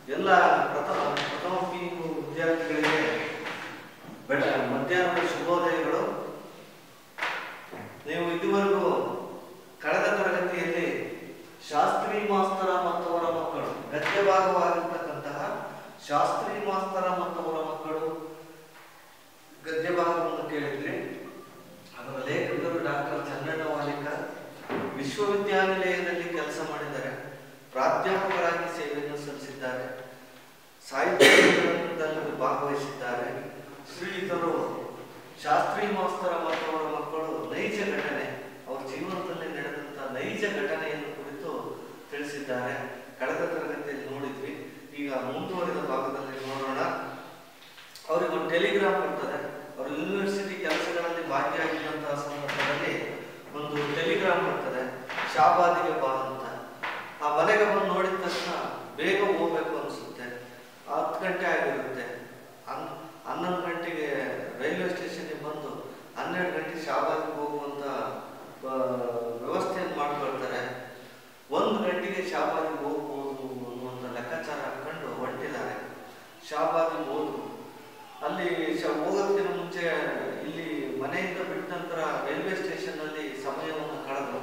ಎಲ್ಲ ಪ್ರಥಮ ಪ್ರಥಮ ಪಿ ಯು ವಿದ್ಯಾರ್ಥಿಗಳಿಗೆ ಬೆಳ ಮಧ್ಯಾಹ್ನದ ಶುಭೋದಯಗಳು ನೀವು ಇದುವರೆಗೂ ಕಳೆದ ತರಗತಿಯಲ್ಲಿ ಶಾಸ್ತ್ರಿ ಮಾಸ್ತರ ಮತ್ತವರ ಮಕ್ಕಳು ಗದ್ಯ ಭಾಗವಾಗಿರ್ತಕ್ಕಂತಹ ಶಾಸ್ತ್ರಿ ಮಾಸ್ತರ ಮತ್ತವರ ಮಕ್ಕಳು ಗದ್ಯ ಭಾಗವನ್ನು ಕೇಳಿದ್ರಿ ಅದರ ಲೇಖಕರು ಡಾಕ್ಟರ್ ಚಂದಣ್ಣ ವಾಲಿಕರ್ ವಿಶ್ವವಿದ್ಯಾನಿಲಯದಲ್ಲಿ ಕೆಲಸ ಮಾಡಿದ್ದಾರೆ ಪ್ರಾಧ್ಯಾಪಕರಾಗಿ ಸೇವೆಯನ್ನು ಸಲ್ಲಿಸಿದ್ದಾರೆ ಸಾಹಿತ್ಯದಲ್ಲಿ ಭಾಗವಹಿಸಿದ್ದಾರೆ ಶ್ರೀಯುತರು ಶಾಸ್ತ್ರಿ ಮಾಸ್ತರ ಮತ್ತು ಅವರ ಮಕ್ಕಳು ನೈಜ ಘಟನೆ ಅವರ ಜೀವನದಲ್ಲಿ ನಡೆದಂತ ನೈಜ ಘಟನೆಯನ್ನು ಕುರಿತು ತಿಳಿಸಿದ್ದಾರೆ ಕಳೆದ ತರಗತಿಯಲ್ಲಿ ನೋಡಿದ್ವಿ ಈಗ ಮುಂದುವರಿದ ಭಾಗದಲ್ಲಿ ನೋಡೋಣ ಅವರಿಗೆ ಒಂದು ಟೆಲಿಗ್ರಾಮ್ ಬರ್ತದೆ ಅವರು ಯೂನಿವರ್ಸಿಟಿ ಕೆಲಸಗಳಲ್ಲಿ ಭಾಗಿಯಾಗಿದ್ದಂತಹ ಸಂದರ್ಭದಲ್ಲಿ ಒಂದು ಟೆಲಿಗ್ರಾಮ್ ಬರ್ತದೆ ಶಾಬಾದಿಗೆ ಬಾ ಅಂತ ಆ ಮನೆಗೆ ಬಂದು ನೋಡಿದ ತಕ್ಷಣ ಬೇಗ ಹೋಗ್ಬೇಕು ಅನಿಸುತ್ತೆ ಹತ್ತು ಗಂಟೆ ಆಗಿರುತ್ತೆ ಹನ್ ಹನ್ನೊಂದು ಗಂಟೆಗೆ ರೈಲ್ವೆ ಸ್ಟೇಷನ್ಗೆ ಬಂದು ಹನ್ನೆರಡು ಗಂಟೆ ಶಾಬಾದಿಗೆ ಹೋಗುವಂತ ಆ, ವ್ಯವಸ್ಥೆಯನ್ನು ಮಾಡ್ಕೊಳ್ತಾರೆ ಒಂದು ಗಂಟೆಗೆ ಶಾಬಾದಿಗೆ ಹೋಗ್ಬೋದು ಅನ್ನುವಂಥ ಲೆಕ್ಕಾಚಾರ ಹಾಕೊಂಡು ಹೊರಟಿದ್ದಾರೆ ಶಾಬಾದಿಗೆ ಹೋದ್ರು ಅಲ್ಲಿ ಶ- ಹೋಗೋದಕ್ಕಿಂತ ಮುಂಚೆ ಇಲ್ಲಿ ಮನೆಯಿಂದ ಬಿಟ್ಟ ನಂತರ ರೈಲ್ವೆ ಸ್ಟೇಷನ್ ಅಲ್ಲಿ ಸಮಯವನ್ನು ಕಳೆದು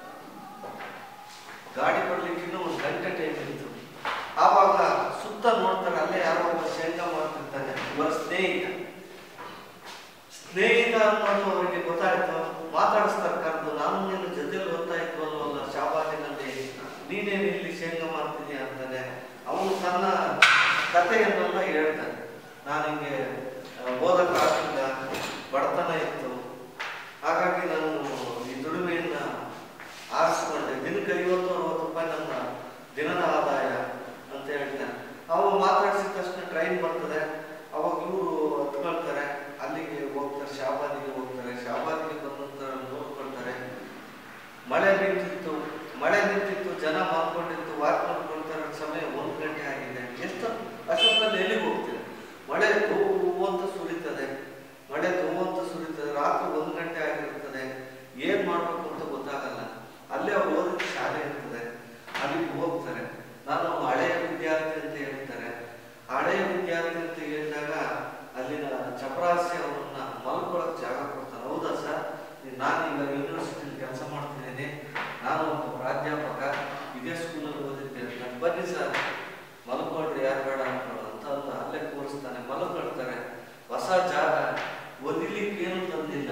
ಗಾಡಿ ಬರ್ಲಿಕ್ಕೆ ಇನ್ನೂ ಒಂದು ಗಂಟೆ ಟೈಮ್ ಇತ್ತು ಆವಾಗ ಸುತ್ತ ನೋಡ್ತಾರೆ ಅಲ್ಲೇ ಯಾರೋ ಒಬ್ಬ ಶೇಂಗಾ ಮಾಡ್ತಿರ್ತಾನೆ ಇವರ ಸ್ನೇಹಿತ ಸ್ನೇಹಿತ ಅನ್ನೋದು ಅವರಿಗೆ ಗೊತ್ತಾಯ್ತು ಮಾತಾಡಿಸ್ತಾರೆ ಕರೆದು ನಾನು ನಿನ್ನ ಜೊತೆಲಿ ಓದ್ತಾ ಇದ್ವಲ್ವಲ್ಲ ಶಾಬಾಜಿನಲ್ಲಿ ನೀನೇನು ಇಲ್ಲಿ ಶೇಂಗಾ ಮಾಡ್ತಿದ್ಯಾ ಅಂತಾನೆ ಅವನು ತನ್ನ ಕಥೆಯನ್ನೆಲ್ಲ ಹೇಳ್ತಾನೆ ನಾನು ಹಿಂಗೆ ಓದಕ್ಕಾಗಲಿಲ್ಲ ಬಡತನ ಇತ್ತು ಹಾಗಾಗಿ ನಾನು ಈ ದುಡಿಮೆಯನ್ನ ಆರಿಸ್ಕೊಂಡೆ ದಿನಕ್ಕೆ ಐವತ್ತು ಅರವತ್ತು ರೂಪಾಯಿ ನನ್ನ ದಿನದ ಆದಾಯ ಅಂತ ಹೇಳ್ತಾನೆ ಅವ ಮಾತಾಡಿಸಿದ ತಕ್ಷಣ ಟ್ರೈನ್ ಬರ್ತದೆ ಅವಾಗ ಇವರು ಹತ್ಕೊಳ್ತಾರೆ ಅಲ್ಲಿಗೆ ಹೋಗ್ತಾರೆ ಶಾಬಾದಿಗೆ ಹೋಗ್ತಾರೆ ಶಾಬಾದಿಗೆ ಬಂದ ನಂತರ ನೋಡ್ಕೊಳ್ತಾರೆ ಮಳೆ ನಿಂತಿತ್ತು ಮಳೆ ನಿಂತಿತ್ತು ಜನ ಮಾಡ್ಕೊಂಡಿತ್ತು ವಾಕ್ ಮಾಡ್ಕೊಳ್ತಾರೆ ಸಮಯ ಒಂದು ಗಂಟೆ ಆಗಿದೆ ಎಷ್ಟು ಅಷ್ಟೊತ್ತಲ್ಲಿ ಎಲ್ಲಿಗೆ ಹೋಗ್ತೀರಿ ಮಳೆ ಧೂ ಅಂತ ಸುರಿತದೆ ಮಳೆ ಧೂ ಅಂತ ಸುರಿತದೆ ರಾತ್ರಿ ಒಂದು ಗಂಟೆ ಆಗಿರ್ತದೆ ಏನ್ ಮಾಡ್ಬೇಕು ಅಂತ ಗೊತ್ತಾಗಲ್ಲ ಅಲ್ಲೇ ಅವ್ರು ಓದಿದ ಶಾಲೆ ಇರ್ತದೆ ಅಲ್ಲಿಗೆ ಹೋಗ್ತಾರೆ ನಾನು ಹಳೆಯ ವಿದ್ಯಾರ್ಥಿ ಅಂತ ಹೇಳ್ತಾರೆ ಹಳೆಯ ವಿದ್ಯಾರ್ಥಿ ಅಂತ ಹೇಳಿದಾಗ ಅಲ್ಲಿನ ಚಪರಾಸಿ ಅವರನ್ನ ಮಲ್ಕೊಳಕ್ ಜಾಗ ಕೊಡ್ತಾನೆ ಹೌದಾ ಸರ್ ನಾನು ಈಗ ಯೂನಿವರ್ಸಿಟಿಲಿ ಕೆಲಸ ಮಾಡ್ತಿದ್ದೀನಿ ನಾನು ಒಬ್ಬ ಪ್ರಾಧ್ಯಾಪಕ ಇದೇ ಸ್ಕೂಲಲ್ಲಿ ಓದಿದ್ದೇನೆ ನಾನು ಬನ್ನಿ ಸರ್ ಮಲ್ಕೊಳ್ರಿ ಯಾರು ಬೇಡ ಅನ್ಕೊಳ್ಳೋ ಅಂತ ಅಲ್ಲ ಅಲ್ಲೇ ಕೂರಿಸ್ತಾನೆ ಮಲ್ಕೊಳ್ತಾರೆ ಹೊಸ ಜಾಗ ಓದಿಲಿಕ್ಕೆ ಏನು ತಂದಿಲ್ಲ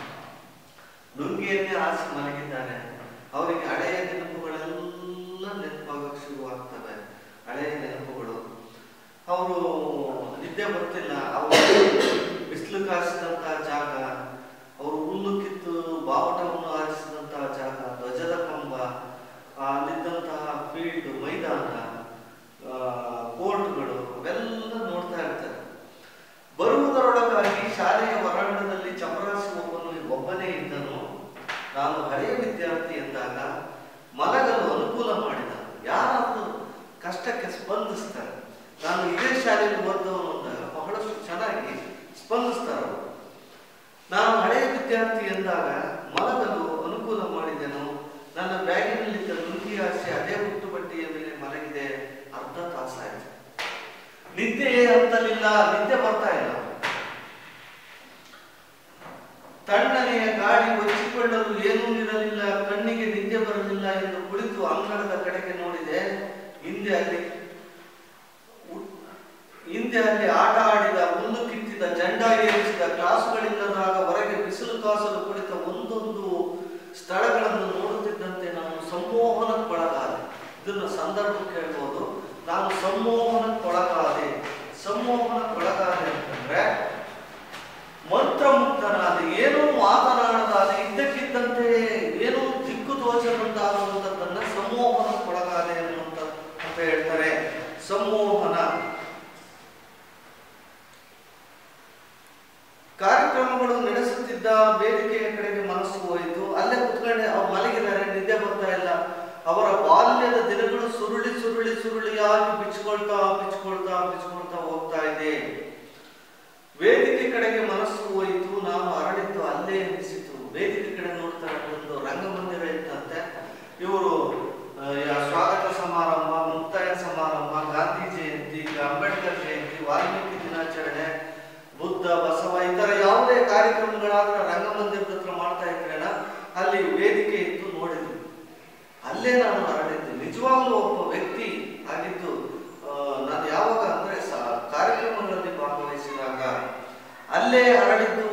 ಲುಂಗಿಯನ್ನೇ ಹಾಸಿ ಮಲಗಿದ್ದಾನೆ ಅವರಿಗೆ ಹಳೆಯ ನೆನಪುಗಳೆಲ್ಲ ನೆನಪಾಗಕ್ಕೆ ಶುರುವಾಗ್ತವೆ ಹಳೆಯ ನೆನಪುಗಳು ಅವರು ನಿದ್ದೆ ಬರ್ತಿಲ್ಲ ಅವರು ಬಿಸಿಲು ಕಾಸಿದಂತಹ ಜಾಗ ಅವರು ಹುಲ್ಲು ಕಿತ್ತು ಬಾವುಟವನ್ನು ಆರಿಸಿದಂತಹ ಜಾಗ ಧ್ವಜದ ಕಂಬ ಆ, ಅಲ್ಲಿದ್ದಂತಹ ಫೀಲ್ಡ್ ಮೈದಾನ ಆ, ಕೋರ್ಟ್ಗಳು ಅವೆಲ್ಲ ನೋಡ್ತಾ ಇರ್ತಾರೆ ಬರುವುದರೊಳಗಾಗಿ ಶಾಲೆಯ ಹೊರಾಂಗಣದಲ್ಲಿ ಚಪರಾಸಿ ಒಬ್ಬನು ಒಬ್ಬನೇ ಇದ್ದನು ನಾನು ಹಳೆಯ ವಿದ್ಯಾರ್ಥಿ ಎಂದಾಗ ಮಲಗಲು ಅನುಕೂಲ ಮಾಡಿದ ಯಾರಾದರೂ ಕಷ್ಟಕ್ಕೆ ಸ್ಪಂದಿಸ್ತಾರೆ ನಾನು ಇದೇ ಶಾಲೆಯಲ್ಲಿ ಓದವನು ಅಂದಾಗ ಬಹಳಷ್ಟು ಚೆನ್ನಾಗಿ ಸ್ಪಂದಿಸ್ತಾರೆ ಅವರು ನಾನು ಹಳೆಯ ವಿದ್ಯಾರ್ಥಿ ಎಂದಾಗ ಮಲಗಲು ಅನುಕೂಲ ಮಾಡಿದೆನು ನನ್ನ ಬ್ಯಾಗಿನಲ್ಲಿದ್ದ ಲುಂಗಿ ಹಾಸಿ ಅದೇ ಹುಟ್ಟು ಬಟ್ಟೆಯ ಮೇಲೆ ಮಲಗಿದೆ ಅರ್ಧ ತಾಸಾಯಿತು ನಿದ್ದೆಯೇ ಹತ್ತಲಿಲ್ಲ ನಿದ್ದೆ ಬರ್ತಾ ಇಲ್ಲ ತಣ್ಣನೆಯ ಗಾಳಿ ಒಚ್ಚಿಕೊಳ್ಳಲು ಏನೂ ಇರಲಿಲ್ಲ ಕಣ್ಣಿಗೆ ನಿದ್ದೆ ಬರಲಿಲ್ಲ ಎಂದು ಕುಳಿತು ಅಂಗಳದ ಕಡೆಗೆ ನೋಡಿದೆ ಹಿಂದೆ ಅಲ್ಲಿ ಉ- ಹಿಂದೆ ಅಲ್ಲಿ ಆಟ ಆಡಿದ ಹುಲ್ಲು ಕಿತ್ತಿದ ಜಂಡ ಏರಿಸಿದ ಕ್ಲಾಸುಗಳಿಲ್ಲದಾಗ ಹೊರಗೆ ಬಿಸಿಲು ಕಾಸಲು ಕುಳಿತ ಒಂದೊಂದು ಸ್ಥಳಗಳನ್ನು ನೋಡುತ್ತಿದ್ದಂತೆ ನಾನು ಸಂಮೋಹನಕ್ಕೊಳಗಾದೆ ಇದನ್ನು ಸಂದರ್ಭ ಕೇಳ್ಬೋದು ನಾನು ಸಂಮೋಹನಕ್ಕೊಳಗಾದೆ ಸಂಮೋಹನಕ್ಕೊಳಗಾದೆ ಅಂತಂದ್ರೆ ಮಂತ್ರಮುಗ್ಧನಾದ ಏನೂ ಮಾತನಾಡದಾದ ಇದ್ದಕ್ಕಿದ್ದಂತೆ ಏನೂ ದಿಕ್ಕು ತೋಚದಂತಾಗುವಂಥದ್ದನ್ನ ಸಂಮೋಹನಕ್ಕೊಳಗಾದೆ ಅನ್ನುವಂಥ ಅಂತ ಹೇಳ್ತಾರೆ ಸಂಮೋಹನ ಕಾರ್ಯಕ್ರಮಗಳು ನಡೆಸುತ್ತಿದ್ದ ವೇದಿಕೆಯ ಕಡೆಗೆ ಮನಸ್ಸು ಹೋಯಿತು ಅಲ್ಲೇ ಕುತ್ಕೊಂಡೆ ಅವ್ರು ಮಲಗಿದ್ದಾರೆ ನಿದ್ದೆ ಬರ್ತಾ ಇಲ್ಲ ಅವರ ಬಾಲ್ಯದ ದಿನಗಳು ಸುರುಳಿ ಸುರುಳಿ ಸುರುಳಿಯಾಗಿ ಬಿಚ್ಕೊಳ್ತಾ ಬಿಚ್ಕೊಳ್ತಾ ಬಿಚ್ಕೊಳ್ತಾ ಹೋಗ್ತಾ ಇದೆ ವೇದಿಕೆ ಕಡೆಗೆ ಮನಸ್ಸು ಹೋಯಿತು ನಾನು ಅರಳಿದ್ದು ಅಲ್ಲೇ ಎನಿಸಿತು ವೇದಿಕೆ ಕಡೆ ನೋಡ್ತಾರೆ ಒಂದು ರಂಗಮಂದಿರ ಇತ್ತಂತೆ ಇವರು ಸ್ವಾಗತ ಸಮಾರಂಭ ಮುಕ್ತಾಯ ಸಮಾರಂಭ ಗಾಂಧಿ ಜಯಂತಿ ವಾಲ್ಮೀಕಿ ದಿನಾಚರಣೆ ಬುದ್ಧ ಬಸವ ಈ ಥರ ಯಾವುದೇ ಕಾರ್ಯಕ್ರಮಗಳಾದ್ರೆ ರಂಗಮಂದಿರದ ಹತ್ರ ಮಾಡ್ತಾ ಇದ್ರೇನ ಅಲ್ಲಿ ವೇದಿಕೆ ಇತ್ತು ನೋಡಿದ್ವಿ ಅಲ್ಲೇ ನಾನು ಹರಡಿದ್ದೆ ನಿಜವಾಗ್ಲೂ ಒಬ್ಬ ವ್ಯಕ್ತಿ ಆಗಿದ್ದು ಆ, ನಾನು ಯಾವಾಗ ಅಂದ್ರೆ ಸ- ಕಾರ್ಯಕ್ರಮಗಳಲ್ಲಿ ಭಾಗವಹಿಸಿದಾಗ ಅಲ್ಲೇ ಹರಡಿದ್ದು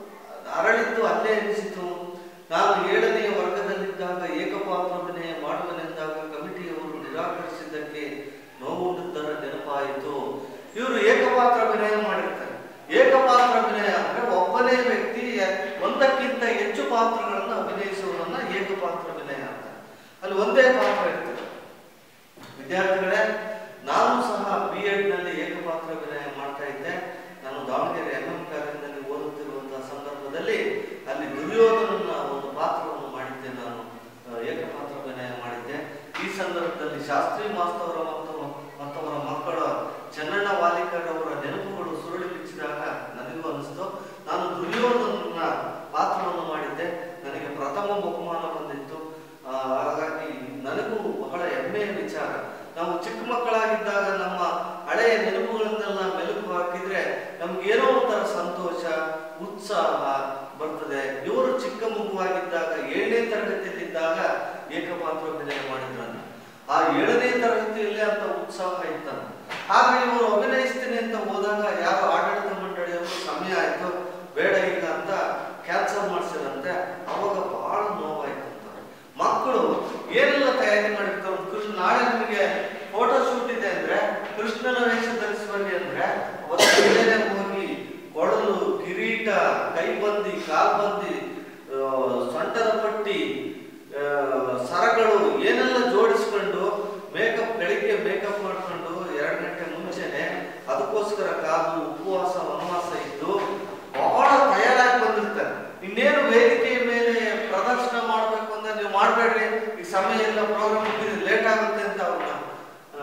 ಹರಳಿದ್ದು ಅಲ್ಲೇ ಎನಿಸಿತು ನಾನು ಏಳನೆಯ ವರ್ಗದಲ್ಲಿದ್ದಾಗ ಏಕಪಾತ್ರಾಭಿನಯ ಮಾಡುವನೆಂದಾಗ ಕಮಿಟಿಯವರು ನಿರಾಕರಿಸಿದ್ದಕ್ಕೆ ನೋವುಂಟದ್ದರ ನೆನಪಾಯಿತು ಇವರು ಏಕಪಾತ್ರಾಭಿನಯ ಮಾಡಿರ್ತಾರೆ ಏಕಪಾತ್ರಾಭಿನಯ ಅಂದ್ರೆ ಒಬ್ಬನೇ ವ್ಯಕ್ತಿ ಒಂದಕ್ಕಿಂತ ಹೆಚ್ಚು ಪಾತ್ರಗಳನ್ನು ಅಭಿನಯಿಸುವುದನ್ನ ಏಕಪಾತ್ರಾಭಿನಯ ಅಂತ ಅಲ್ಲಿ ಒಂದೇ ಪಾತ್ರ ಇರ್ತದೆ ವಿದ್ಯಾರ್ಥಿಗಳೇ ನಾನು ಸಹ ಬಿ ನಲ್ಲಿ ಏಕಪಾತ್ರಾಭಿನಯ ಮಾಡ್ತಾ ಇದ್ದೆ ನಾನು ದಾವಣಗೆರೆ ಎಂ ಎಂ ಕಾಲೇಜಿನಲ್ಲಿ ಓದುತ್ತಿರುವಂತಹ ಸಂದರ್ಭದಲ್ಲಿ ಅಲ್ಲಿ ದುರ್ಯೋಧನನ ಒಂದು ಪಾತ್ರವನ್ನು ಮಾಡಿದ್ದೆ ನಾನು ಆ, ಏಕಪಾತ್ರಾಭಿನಯ ಮಾಡಿದ್ದೆ ಈ ಸಂದರ್ಭದಲ್ಲಿ ಶಾಸ್ತ್ರಿ ಮಾಸ್ತವರ ಮತ್ತು ಮತ್ತವರ ಮಕ್ಕಳ ಚನ್ನಣ್ಣ ವಾಲಿಕರ್ ಅವರ ನೆನಪುಗಳು ಸುರುಳಿ ಬಿಚ್ಚಿದಾಗ ನನಗೂ ಅನಿಸ್ತು ನಾನು ದುರ್ಯೋಧನನ ಪಾತ್ರವನ್ನು ಮಾಡಿದ್ದೆ ನನಗೆ ಪ್ರಥಮ ಬಹುಮಾನ ಬಂದಿತ್ತು ಆ, ಹಾಗಾಗಿ ನನಗೂ ಬಹಳ ಹೆಮ್ಮೆಯ ವಿಚಾರ ನಾವು ಚಿಕ್ಕ ಮಕ್ಕಳಾಗಿದ್ದಾಗ ನಮ್ಮ ಹಳೆಯ ನೆನಪುಗಳನ್ನೆಲ್ಲ ಮೆಲುಕು ಹಾಕಿದ್ರೆ ನಮ್ಗೇನೋ ಒಂಥರ ಸಂತೋಷ ಉತ್ಸಾಹ ಬರ್ತದೆ ಇವರು ಚಿಕ್ಕ ಮಗುವಾಗಿದ್ದಾಗ ಏಳನೇ ತರಗತಿಯಲ್ಲಿದ್ದಾಗ ಏಕಪಾತ್ರಾಭಿನಯ ಮಾಡಿದ್ರನ್ನ ಆ ಏಳನೇ ತರಗತಿಯಲ್ಲಿ ಅಂತ ಉತ್ಸಾಹ ಇತ್ತಂತ ಆಗ ಇವರು ಅಭಿನಯಿಸ್ತೀನಿ ಅಂತ ಹೋದಾಗ ಯಾರೋ ಆಡಳಿತ ಮಂಡಳಿಯವರು ಸಮಯ ಆಯ್ತು ಬೇಡ ಈಗ ಅಂತ ಕ್ಯಾನ್ಸಲ್ ಮಾಡಿಸಿದಂತೆ ಅವಾಗ ಬಹಳ ನೋವಾಯ್ತಂತ ಮಕ್ಕಳು ಏನೆಲ್ಲ ತಯಾರಿ ಮಾಡಿರ್ತಾರೆ ಒಂದು ಕೃಷ್ಣ ನಾಳೆ ನಿಮಗೆ ಫೋಟೋ ಶೂಟ್ ಇದೆ ಅಂದ್ರೆ ಕೃಷ್ಣನ ವೇಷ ಧರಿಸಿ ಬನ್ನಿ ಅಂದ್ರೆ ಅವತ್ತು ಬೆಳಗ್ಗೆ ಹೋಗಿ ಕೊಳಲು ಕಿರೀಟ ಕೈಬಂದಿ ಕಾಲ್ಬಂದಿ ಆ, ಸೊಂಟದ ಪಟ್ಟಿ ಆ, ಸರಗಳು ಏನೆಲ್ಲ ಜೋಡಿಸ್ಕೊಂಡು ಮೇಕಪ್ ಬೆಳಿಗ್ಗೆ ಮೇಕಪ್ ಮಾಡ್ಕೊಂಡು ಎರಡು ಗಂಟೆ ಮುಂಚೆನೆ ಅದಕ್ಕೋಸ್ಕರ ಕಾದು ಉಪವಾಸ ವನವಾಸ ಇದ್ದು ಬಹಳ ತಯಾರಾಗಿ ಬಂದಿರ್ತಾರೆ ಇನ್ನೇನು ವೇದಿಕೆಯ ಮೇಲೆ ಪ್ರದರ್ಶನ ಮಾಡಬೇಕು ಅಂದ್ರೆ ನೀವು ಮಾಡಬೇಡ್ರಿ ಈ ಸಮಯ ಎಲ್ಲ ಪ್ರೋಗ್ರಾಮ್ ಮುಗಿದ್ರೆ ಲೇಟ್ ಆಗುತ್ತೆ ಅಂತ ಅವ್ರನ್ನ ಆ,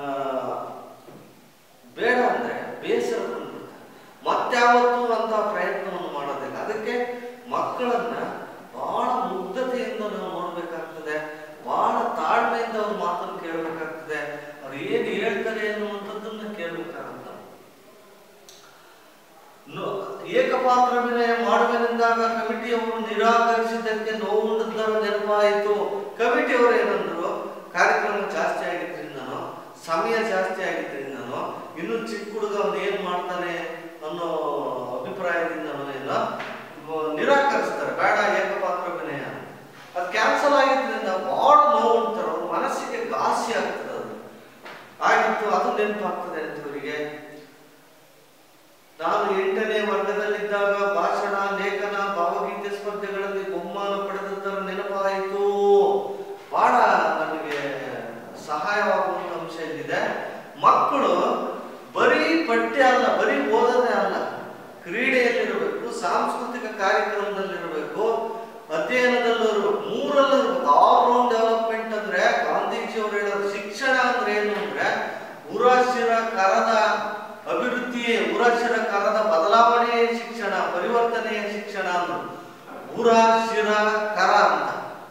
ಬೇಡ ಅಂದ್ರೆ ಬೇಸರ ಬಂದ್ಬಿಡ್ತಾರೆ ಮತ್ಯಾವತ್ತೂ ಅಂತ ಪ್ರಯತ್ನವನ್ನು ಮಾಡೋದಿಲ್ಲ ಅದಕ್ಕೆ ಮಕ್ಕಳನ್ನ ಬಹಳ ಮುಗ್ಧತೆಯಿಂದ ನಾವು ನೋಡ್ಬೇಕಾಗ್ತದೆ ಬಹಳ ತಾಳ್ಮೆಯಿಂದ ಅವ್ರ ಮಾತನ್ನು ಕೇಳಬೇಕಾಗ್ತದೆ ಅವ್ರು ಏನ್ ಹೇಳ್ತಾರೆ ಅನ್ನುವಂಥದ್ದನ್ನ ಕೇಳಬೇಕಾಗತ್ತ ಏಕಪಾತ್ರಾಭಿನಯ ಮಾಡುವೆನೆಂದಾಗ ಕಮಿಟಿಯವರು ನಿರಾಕರಿಸಿದ್ದಕ್ಕೆ ನೋವುಂಡದ್ದರ ನೆನಪಾಯಿತು ಕಮಿಟಿಯವರು ಏನಂದ್ರು ಕಾರ್ಯಕ್ರಮ ಜಾಸ್ತಿ ಆಗಿದ್ರಿಂದನೋ ಸಮಯ ಜಾಸ್ತಿ ಆಗಿದ್ರಿಂದನೋ ಇನ್ನು ಚಿಕ್ಕ ಹುಡುಗ ಅವನು ಏನ್ ಮಾಡ್ತಾನೆ ಅನ್ನೋ ಅಭಿಪ್ರಾಯದಿಂದನೋ ಏನೋ ವ- ನಿರಾಕರಿಸ್ತಾರೆ ಬೇಡ ಏಕಪಾತ್ರಾಭಿನಯ ಅದು ಕ್ಯಾನ್ಸಲ್ ಆಗಿದ್ರಿಂದ ಬಹಳ ನೋವು ಉಂಟಾರ ಅವ್ರ ಮನಸ್ಸಿಗೆ ಘಾಸಿ ಆಗ್ತದೆ ಅದು ಆಗಿತ್ತು ಅದು ನೆನಪಾಗ್ತದೆ ಅಂತ ಇವರಿಗೆ ನಾನು ಎಂಟನೇ ವರ್ಗದಲ್ಲಿದ್ದಾಗ ಭಾಷಣ ಲೇಖನ ಭಾವಗೀತೆ ಸ್ಪರ್ಧೆಗಳಲ್ಲಿ ಬಹುಮಾನ ಪಡೆದದ್ದರ ನೆನಪಾಯಿತು ಬಹಳ ನನಗೆ ಸಹಾಯವಾಗುವಂತ ಅಂಶ ಇಲ್ಲಿದೆ ಮಕ್ಕಳು ಬರೀ ಪಠ್ಯ ಅಲ್ಲ ಬರೀ ಓದೋದೇ ಅಲ್ಲ ಕ್ರೀಡೆಯಲ್ಲಿರಬೇಕು ಸಾಂಸ್ಕೃತಿಕ ಕಾರ್ಯಕ್ರಮದಲ್ಲಿರಬೇಕು ಅಧ್ಯಯನದಲ್ಲೂ ಇರಬೇಕು ಮೂರಲ್ಲೂ ಇರಬೇಕು ಆಲ್ ರೌಂಡ್ ಡೆವಲಪ್ಮೆಂಟ್ ಅಂದ್ರೆ ಗಾಂಧೀಜಿ ಅವರು ಹೇಳೋದು ಶಿಕ್ಷಣ ಅಂದ್ರೆ ಏನು ಅಂದ್ರೆ ಉರಾಶಿರ ಕರದ ಅಭಿವೃದ್ಧಿಯೇ ಉರಾಶಿರ ಕರದ ಬದಲಾವಣೆಯೇ ಶಿಕ್ಷಣ ಪರಿವರ್ತನೆಯೇ ಶಿಕ್ಷಣ ಅಂದ್ರು ಉರ ಶಿರ ಕರ ಅಂತ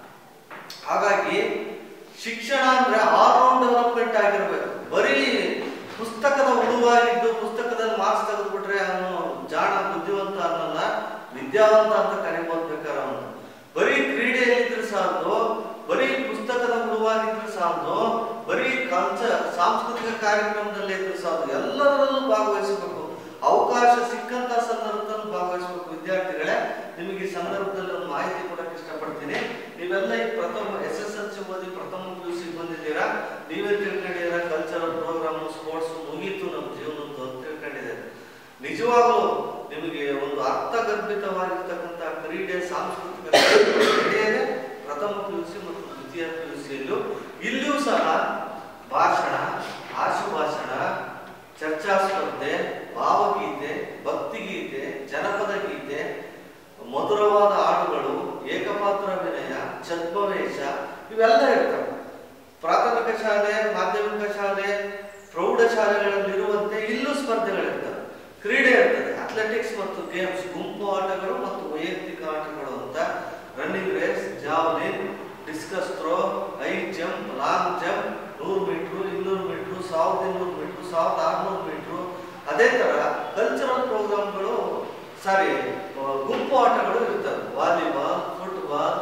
ಹಾಗಾಗಿ ಶಿಕ್ಷಣ ಅಂದ್ರೆ ಆಲ್ ರೌಂಡ್ ಡೆವಲಪ್ಮೆಂಟ್ ಆಗಿರ್ಬೇಕು ಬರೀ ಪುಸ್ತಕದ ಹುಡುವಾಗಿದ್ದು ಪುಸ್ತಕದಲ್ಲಿ ಮಾರ್ಕ್ಸ್ ತೆಗೆದುಬಿಟ್ರೆ ಅವನು ಜಾಣ ಬುದ್ಧಿವಂತ ಅನ್ನಲ್ಲ ವಿದ್ಯಾವಂತ ಅಂತ ಕರಿಬೋದು ಬೇಕಾದ್ರೆ ಅವನು ಬರೀ ಕ್ರೀಡೆಯಲ್ಲಿದ್ರೆ ಸಾಲದು ಬರೀ ಪುಸ್ತಕದ ಹುಡುವಾಗಿದ್ರೆ ಸಾಲದು ಬರೀ ಕಲ್ಚ ಸಾಂಸ್ಕೃತಿಕ ಕಾರ್ಯಕ್ರಮದಲ್ಲಿ ಇದ್ರೆ ಸಾಲದು ಎಲ್ಲದರಲ್ಲೂ ಭಾಗವಹಿಸಬೇಕು ಅವಕಾಶ ಸಿಕ್ಕಂತ ಸಂದರ್ಭದಲ್ಲಿ ಭಾಗವಹಿಸಬೇಕು ವಿದ್ಯಾರ್ಥಿಗಳೇ ನಿಮಗೆ ಈ ಸಂದರ್ಭದಲ್ಲಿ ಒಂದು ಮಾಹಿತಿ ಕೊಡಕ್ಕೆ ಇಷ್ಟಪಡ್ತೀನಿ ನೀವೆಲ್ಲ ಈ ಪ್ರಥಮ ಎಸ್ ಎಸ್ ಎಲ್ ಸಿ ಓದಿ ಪ್ರಥಮ ಪಿ ಯು ಸಿ ಬಂದಿದ್ದೀರಾ ನೀವೇ ತಿಳ್ಕೊಂಡಿದ್ದೀರಾ ಕಲ್ಚರಲ್ ಪ್ರೋಗ್ರಾಮ್ ಸ್ಪೋರ್ಟ್ಸ್ ಮುಗೀತು ನಮ್ಮ ಜೀವನದ್ದು ಅಂತ ತಿಳ್ಕೊಂಡಿದ್ದೀರಾ ನಿಜವಾಗ್ಲೂ ನಿಮಗೆ ಒಂದು ಅರ್ಥಗರ್ಭಿತವಾಗಿರ್ತಕ್ಕಂಥ ಕ್ರೀಡೆ ಸಾಂಸ್ಕೃತಿಕ ಕಾರ್ಯಕ್ರಮ ನಡೆಯದೆ ಪ್ರಥಮ ಪಿ ಯು ಸಿ ಮತ್ತು ದ್ವಿತೀಯ ಪಿ ಯು ಸಿಯಲ್ಲೂ ಇಲ್ಲಿಯೂ ಸಹ ಭಾಷಣ ಆಶುಭಾಷಣ ಚರ್ಚಾ ಸ್ಪರ್ಧೆ ಭಾವಗೀತೆ ಭಕ್ತಿಗೀತೆ ಜನಪದ ಗೀತೆ ಮಧುರವಾದ ಹಾಡುಗಳು ಏಕಪಾತ್ರಾಭಿನಯ ಛದ್ಮವೇಷ ಇವೆಲ್ಲ ಇರ್ತವೆ ಪ್ರಾಥಮಿಕ ಶಾಲೆ ಮಾಧ್ಯಮಿಕ ಶಾಲೆ ಪ್ರೌಢಶಾಲೆಗಳಲ್ಲಿರುವಂತೆ ಇಲ್ಲೂ ಸ್ಪರ್ಧೆಗಳಿರ್ತವೆ ಕ್ರೀಡೆ ಇರ್ತದೆ ಅಥ್ಲೆಟಿಕ್ಸ್ ಮತ್ತು ಗೇಮ್ಸ್ ಗುಂಪು ಆಟಗಳು ಮತ್ತು ವೈಯಕ್ತಿಕ ಆಟಗಳು ಅಂತ running race javelin discus throw high jump long jump ನೂರು ಮೀಟ್ರು ಇನ್ನೂರು ಮೀಟ್ರು ಸಾವಿರದ ಇನ್ನೂರು ಮೀಟ್ರು ಸಾವಿರದ ಆರುನೂರು ಮೀಟ್ರು ಅದೇ ತರ ಕಲ್ಚರಲ್ ಪ್ರೋಗ್ರಾಮ್ಗಳು ಸಾರಿ ಗುಂಪು ಆಟಗಳು ಇರ್ತವೆ ವಾಲಿಬಾಲ್ ಫುಟ್ಬಾಲ್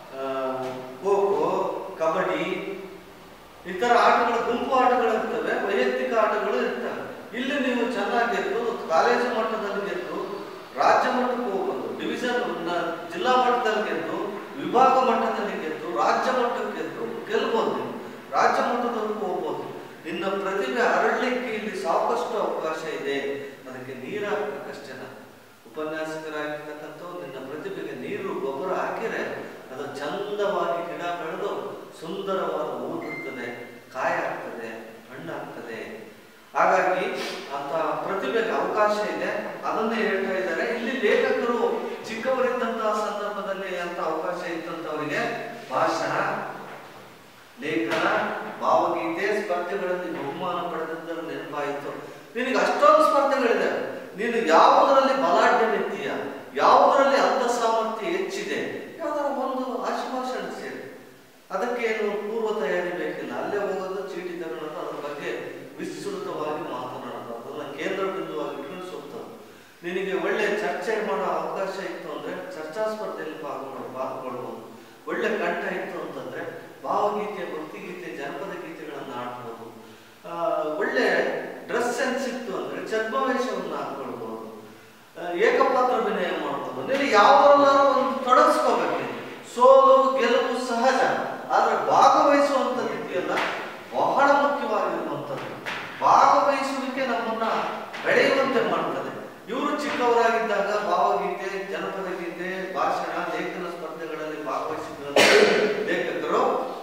ಖೋ ಖೋ ಕಬಡ್ಡಿ ಈ ತರ ಆಟಗಳು ಗುಂಪು ಆಟಗಳು ಇರ್ತವೆ ವೈಯಕ್ತಿಕ ಆಟಗಳು ಇರ್ತವೆ ಇಲ್ಲಿ ನೀವು ಚೆನ್ನಾಗಿ ಗೆದ್ದು ಕಾಲೇಜು ಮಟ್ಟದಲ್ಲಿ ಗೆದ್ದು ರಾಜ್ಯ ಮಟ್ಟಕ್ಕೆ ಹೋಗ್ಬೋದು ಡಿವಿಷನ್ ಜಿಲ್ಲಾ ಮಟ್ಟದಲ್ಲಿ ಗೆದ್ದು ವಿಭಾಗ ಮಟ್ಟದಲ್ಲಿ ಗೆದ್ದು ರಾಜ್ಯ ಮಟ್ಟಕ್ಕೆ ಗೆದ್ದು ಗೆಲ್ಬೋದು ನೀವು ರಾಜ್ಯ ಮಟ್ಟದವರೆಗೂ ಹೋಗ್ಬೋದು ನಿನ್ನ ಪ್ರತಿಭೆ ಹರಡಲಿಕ್ಕೆ ಇಲ್ಲಿ ಸಾಕಷ್ಟು ಅವಕಾಶ ಇದೆ ಅದಕ್ಕೆ ನೀರು ಹಾಕ್ಬೇಕಷ್ಟೇ ಉಪನ್ಯಾಸಕರಾಗಿರ್ತಕ್ಕಂಥ ನಿನ್ನ ಪ್ರತಿಭೆಗೆ ನೀರು ಗೊಬ್ಬರ ಹಾಕಿದ್ರೆ ಅದು ಚಂದವಾಗಿ ಗಿಡ ಬೆಳೆದು ಸುಂದರವಾದ ಹೂ ಬಿಡ್ತದೆ ಕಾಯ ಆಗ್ತದೆ ಹಣ್ಣಾಗ್ತದೆ ಹಾಗಾಗಿ ಅಂತ ಪ್ರತಿಭೆಗೆ ಅವಕಾಶ ಇದೆ ಅದನ್ನೇ ಹೇಳ್ತಾ ಇದ್ದಾರೆ ಇಲ್ಲಿ ಲೇಖಕರು ಚಿಕ್ಕವರಿದ್ದಂತಹ ಸಂದರ್ಭದಲ್ಲಿ ಅಂತ ಅವಕಾಶ ಇತ್ತಂತವರಿಗೆ ಭಾಷಣ ಲೇಖನ ಭಾವಗೀತೆ ಸ್ಪರ್ಧೆಗಳಲ್ಲಿ ಬಹುಮಾನ ಪಡೆದಿದ್ದರು ನೆನಪಾಯಿತು ನಿನಗೆ ಅಷ್ಟೊಂದು ಸ್ಪರ್ಧೆಗಳಿದೆ ನೀನು ಯಾವುದರಲ್ಲಿ ಬಲಾಢ್ಯ ವ್ಯಕ್ತಿಯ ಯಾವುದರಲ್ಲಿ ಅಂತ ಸಾಮರ್ಥ್ಯ ಹೆಚ್ಚಿದೆ ಯಾವ್ದಾರ ಒಂದು ಆಶುಭಾಷಣ ಸೇರಿ ಅದಕ್ಕೇನು ಪೂರ್ವ ತಯಾರಿ ಬೇಕಿಲ್ಲ ಅಲ್ಲೇ ಹೋಗೋದು ಚೀಟಿ ತಗೊಳ್ಳೋದು ಅದ್ರ ಬಗ್ಗೆ ವಿಸ್ತೃತವಾಗಿ ಮಾತನಾಡೋದು ಅದನ್ನ ಕೇಂದ್ರ ಬಿಂದುವಾಗಿ ಇಟ್ಕೊಂಡು ಸೂಕ್ತ ನಿನಗೆ ಒಳ್ಳೆ ಚರ್ಚೆ ಮಾಡೋ ಅವಕಾಶ ಇತ್ತು ಅಂದ್ರೆ ಚರ್ಚಾ ಸ್ಪರ್ಧೆಯಲ್ಲಿ ಪಾಲ್ಗೊಳ್ಳ ಪಾಲ್ಗೊಳ್ಬೋದು ಒಳ್ಳೆ ಕಂಠ ಇತ್ತು ಅಂತಂದ್ರೆ ಭಾವಗೀತೆ ಭಕ್ತಿಗೀತೆ ಜನಪದ ಗೀತೆಗಳನ್ನು ಆಡ್ಬೋದು ಆ, ಒಳ್ಳೆ ಡ್ರೆಸ್ ಸೆನ್ಸ್ ಇತ್ತು ಅಂದ್ರೆ ಛದ್ಮವೇಷವನ್ನು ಹಾಕೊಳ್ಬೋದು ಆ, ಏಕಪಾತ್ರ ಅಭಿನಯ ಮಾಡ್ಬೋದು ನೀನು ಯಾವುದರಲ್ಲಾದ್ರೂ ಒಂದು ತೊಡಗಿಸ್ಕೋಬೇಕು ನೀನು. ಸೋಲು ಗೆಲುವು ಸಹಜ ಆದ್ರೆ ಭಾಗವಹಿಸುವಂಥದ್ದು ಇದೆಯಲ್ಲ ಬಹಳ ಮುಖ್ಯವಾಗಿರುವಂಥದ್ದು ಭಾಗವಹಿಸುವಿಕೆ ನಮ್ಮನ್ನ ಬೆಳೆಯುವಂತೆ ಮಾಡ್ತದೆ ಇವರು ಚಿಕ್ಕವರಾಗಿದ್ದಾಗ ಭಾವಗೀತೆ ಜನಪದ ಗೀತೆ ಭಾಷಣ ಲೇಖನ ಸ್ಪರ್ಧೆಗಳಲ್ಲಿ ಭಾಗವಹಿಸಿದ ಲೇಖಕರು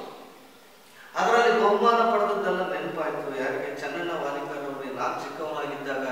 ಅದರಲ್ಲಿ ಬಹುಮಾನ ಪಡೆದದ್ದೆಲ್ಲ ನೆನಪಾಯ್ತು ಯಾರಿಗೆ ಚನ್ನಣ್ಣ ವಾಲಿಕರ್ ಅವರಿಗೆ ನಾನು ಚಿಕ್ಕವನಾಗಿದ್ದಾಗ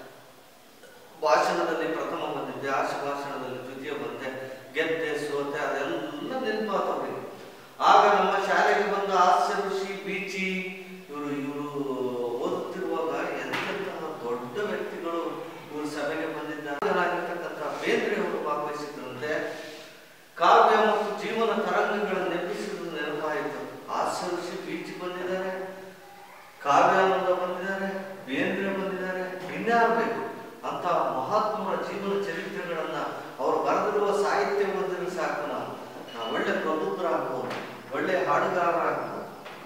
ಭಾಷಣದಲ್ಲಿ ಪ್ರಥಮ ಬಂದಿದ್ದೆ ಆಶು ಭಾಷಣದಲ್ಲಿ ದ್ವಿತೀಯ ಬಂದೆ ಗೆದ್ದೆ ಸೋತೆ ಅದೆಲ್ಲ ನೆನಪಾತವ್ರಿಗೆ ಆಗ ನಮ್ಮ ಶಾಲೆಗೆ ಬಂದ ಹಾಸ್ಯ ಋಷಿ ಬೀಚಿ ಇವರು ಇವರು ಓದುತ್ತಿರುವಾಗ ಎಂತೆಂತಹ ದೊಡ್ಡ ವ್ಯಕ್ತಿಗಳು ಇವರು ಸಭೆಗೆ ಬಂದಿದ್ದಾಗಿರ್ತಕ್ಕಂಥ ಬೇಂದ್ರೆ ಅವರು ಭಾಗವಹಿಸಿದ್ರಂತೆ ಕಾವ್ಯ ಮತ್ತು ಜೀವನ ತರಂಗಗಳನ್ನು ನೆನಪಿಸಿದ ನೆನಪಾಯಿತು ಹಾಸ್ಯ ಋಷಿ ಬೀಚಿ ಬಂದಿದ್ದಾರೆ ಕಾವ್ಯಾನಂದ ಬಂದಿದ್ದಾರೆ ಬೇಂದ್ರೆ ಬಂದಿದ್ದಾರೆ ಇನ್ಯಾರು ಬೇಕು ಅಂತ ಮಹಾತ್ಮರ ಜೀವನ ಚರಿತ್ರೆಗಳನ್ನ ಅವರು ಬರೆದಿರುವ ಸಾಹಿತ್ಯ ಓದಿದ್ರೆ ಸಾಕು ನಾವು ನಾವು ಒಳ್ಳೆ ಪ್ರಬುದ್ಧರಾಗ್ಬೋದು ಒಳ್ಳೆ ಹಾಡುಗಾರರಾಗ್ಬೋದು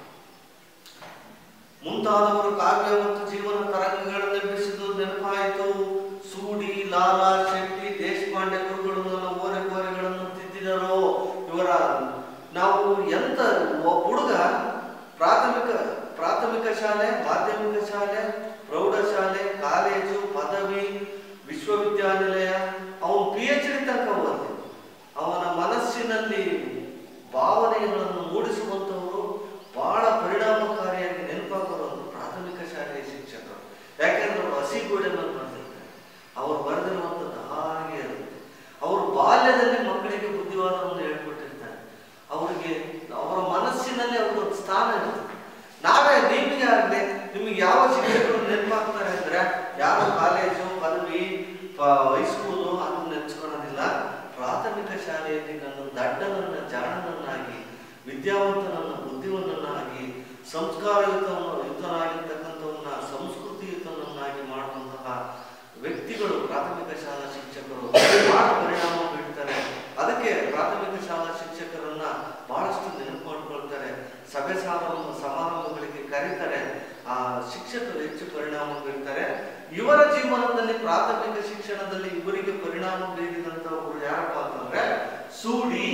ಮುಂತಾದವರು ಕಾವ್ಯ ಮತ್ತು ಜೀವನ ತರಂಗಗಳನ್ನು ಎಬ್ಬಿಸಿದ್ದು ನೆನಪಾಯಿತು ಸೂಡಿ ಲಾಲಾ ಶೆಟ್ಟಿ ದೇಶಪಾಂಡೆ ಗುರುಗಳು ನನ್ನ ಓರೆ ಕೋರೆಗಳನ್ನು ತಿದ್ದಿದರು ಇವರ ನಾವು ಎಂತ ಒಬ್ಬ ಹುಡುಗ ಪ್ರಾಥಮಿಕ ಪ್ರಾಥಮಿಕ ಶಾಲೆ ಮಾಧ್ಯಮಿಕ ಶಾಲೆ ಪ್ರೌಢಶಾಲೆ ಕಾಲೇಜು ಪದವಿ ವಿಶ್ವವಿದ್ಯಾನಿಲಯ ಅವನು ಪಿ ಎಚ್ ಡಿ ತನಕ ಓದಿ ಅವನ ಮನಸ್ಸಿನಲ್ಲಿ ಭಾವನೆಗಳನ್ನು ಮೂಡಿಸುವಂತವರು ಬಹಳ ಪರಿಣಾಮಕಾರಿಯಾಗಿ ನೆನಪಾಗುವರು ಪ್ರಾಥಮಿಕ ಶಾಲೆಯ ಶಿಕ್ಷಕರು ಯಾಕೆಂದ್ರೆ ಅವರು ಹಸಿಗೋಡೆ ಮೇಲೆ ಬರ್ತಿರ್ತಾರೆ ಅವರು ಬರೆದಿರುವಂಥದ್ದು ಹಾಗೆ ಇರುತ್ತೆ ಅವರು ಬಾಲ್ಯದಲ್ಲಿ ಮಕ್ಕಳಿಗೆ ಬುದ್ಧಿವಾದವನ್ನು ಹೇಳ್ಕೊಟ್ಟಿರ್ತಾರೆ ಅವರಿಗೆ ಅವರ ಮನಸ್ಸಿನಲ್ಲಿ ಅವ್ರಿಗೊಂದು ಸ್ಥಾನ ಇರುತ್ತೆ ನಾವೇ ನಿಮಗೆ ಆಗಲಿ ನಿಮಗೆ ಯಾವ ಶಿಕ್ಷಕರು ನೆನಪಾಗ್ತಾರೆ ಅಂದ್ರೆ ಯಾವ ಕಾಲೇಜು ಪದವಿ ಪ- ಹೈಸ್ಕೂಲು ಅದನ್ನು ನೆನೆಸ್ಕೊಳ್ಳೋದಿಲ್ಲ ಪ್ರಾಥಮಿಕ ಶಾಲೆಯಲ್ಲಿ ನನ್ನ ದಡ್ಡನನ್ನ ಜಾಣನನ್ನಾಗಿ ವಿದ್ಯಾವಂತನನ್ನ ಬುದ್ಧಿವಂತನಾಗಿ ಸಂಸ್ಕಾರಯುತ ಯುತನಾಗಿರ್ತಕ್ಕಂಥವನ್ನ ಸಂಸ್ಕೃತಿಯುತನನ್ನಾಗಿ ಮಾಡುವಂತಹ ವ್ಯಕ್ತಿಗಳು ಪ್ರಾಥಮಿಕ ಶಾಲಾ ಶಿಕ್ಷಕರು ಬಹಳ ಪರಿಣಾಮ ಬೀಳ್ತಾರೆ ಅದಕ್ಕೆ ಪ್ರಾಥಮಿಕ ಶಾಲಾ ಶಿಕ್ಷಕರನ್ನ ಬಹಳಷ್ಟು ನೆನಪು ಮಾಡ್ಕೊಳ್ತಾರೆ ಸಭೆ ಸಮಾರಂಭ ಸಮಾರಂಭಗಳಿಗೆ ಕರೀತಾರೆ ಆ ಶಿಕ್ಷಕರು ಹೆಚ್ಚು ಪರಿಣಾಮ ಬೀರ್ತಾರೆ ಇವರ ಜೀವನದಲ್ಲಿ ಪ್ರಾಥಮಿಕ ಶಿಕ್ಷಣದಲ್ಲಿ ಇವರಿಗೆ ಪರಿಣಾಮ ಬೀರಿದಂತವರು ಯಾರಪ್ಪ ಅಂತಂದ್ರೆ ಸೂಡಿ